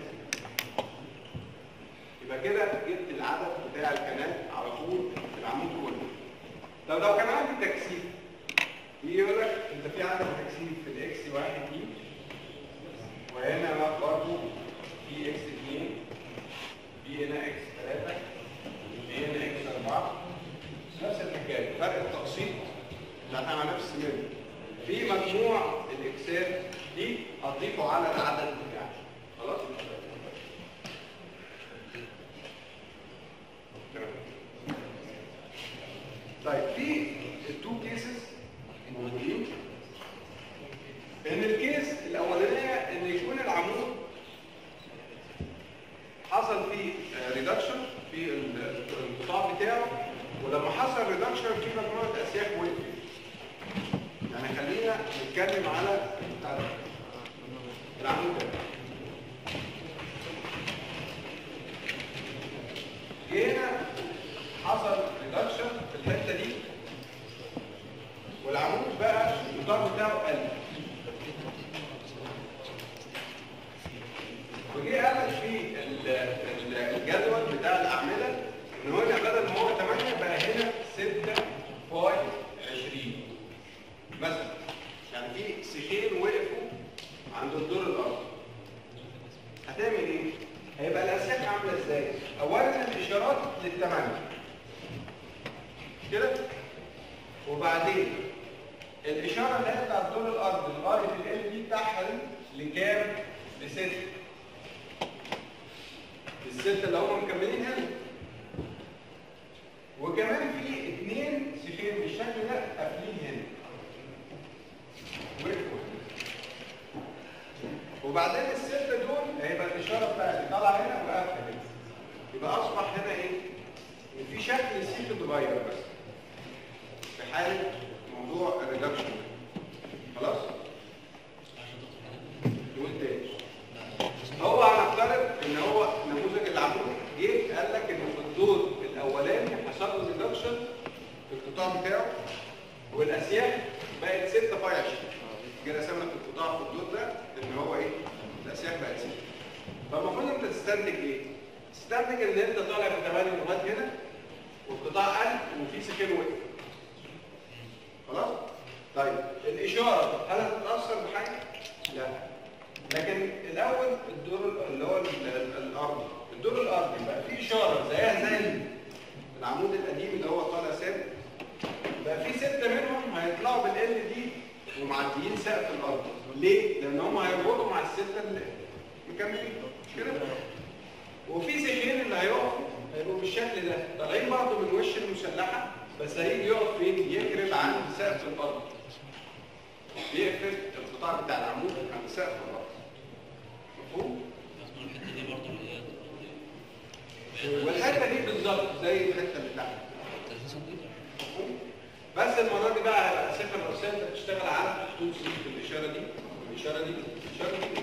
يبقى كده جبت العدد بتاع الكنال على طول في العمود كله طب لو كان عندي تكثيف يجي يقول لك انت في عندك تكثيف في الاكس واحد دي وهنا بقى برضه في اكس 2 في هنا اكس 3 في هنا اكس 4 نفس الحكايه فرق التقسيط اللي احنا على نفس منه في مجموع الاكسات دي هتضيفه على العدد بتاعي خلاص تمام. طيب في التو كيسز موجودين ان الكيس الاولانيه ان يكون العمود حصل فيه ريدكشن في ال- القطاع بتاعه ولما حصل ريدكشن في مجموعه اسياخ وقفت يعني خلينا نتكلم على بتاع ده. العمود ده جينا حصل ريدكشن في الحته دي والعمود بقى القطاع بتاعه قل وجي قال لك في ال- ال- الجدول بتاع الاعمده ان هنا بدل ما هو 8 بقى هنا 6 باي 20 مثلا يعني في سيخين وقفوا عند الدور الارضي هتعمل ايه؟ هيبقى الاسياخ عامله ازاي؟ اولا الاشارات للثمانيه كده وبعدين الاشاره اللي هي بتاع الدور الارضي لغايه ال دي بتاعها دي لكام؟ لسته الستة اللي هم مكملين هنا وكمان في اثنين سيخين بالشكل ده قافلين هنا وقفوا هنا. وبعدين الستة دول هيبقى الإشارة بتاعتي طالعة هنا وقافلة هنا يبقى أصبح هنا إيه؟ إن في شكل السيخ اتغير بس في حالة موضوع الريدكشن خلاص؟ نقول تاني هو هنفترض ان هو نموذج العمود جه قال لك ان في الدور الاولاني حصل له ريدكشن في القطاع بتاعه والاسياخ بقت 6 في 20 جه رسمنا في القطاع في الدور ده ان هو ايه؟ الاسياخ بقت 6 فالمفروض انت تستنتج ايه؟ تستنتج ان انت طالع ب 8 لغايه هنا والقطاع قل وفي سكين وقف خلاص؟ طيب الاشاره هل هتتاثر بحاجه؟ لا لكن الاول الدور اللي هو ال- ال- الارضي الدور الارضي بقى فيه اشاره زيها زي العمود القديم اللي هو طالع ثابت بقى في سته منهم هيطلعوا بالال دي ومعديين سقف الارض ليه؟ لان هم هيربطوا مع السته اللي مكملين مش كده؟ وفي سيخين اللي هيقفوا هيبقوا بالشكل ده طالعين برضه من وش المسلحه بس هيجي يقف فين؟ يقرب عند سقف الارض يقفل القطاع بتاع العمود عند سقف الارض مفهوم؟ والحته دي بالظبط زي الحته اللي تحت مفهوم؟ بس المره دي بقى هيبقى السكه الرئيسيه انت بتشتغل على خطوط سلك الاشاره دي والاشاره دي والاشاره دي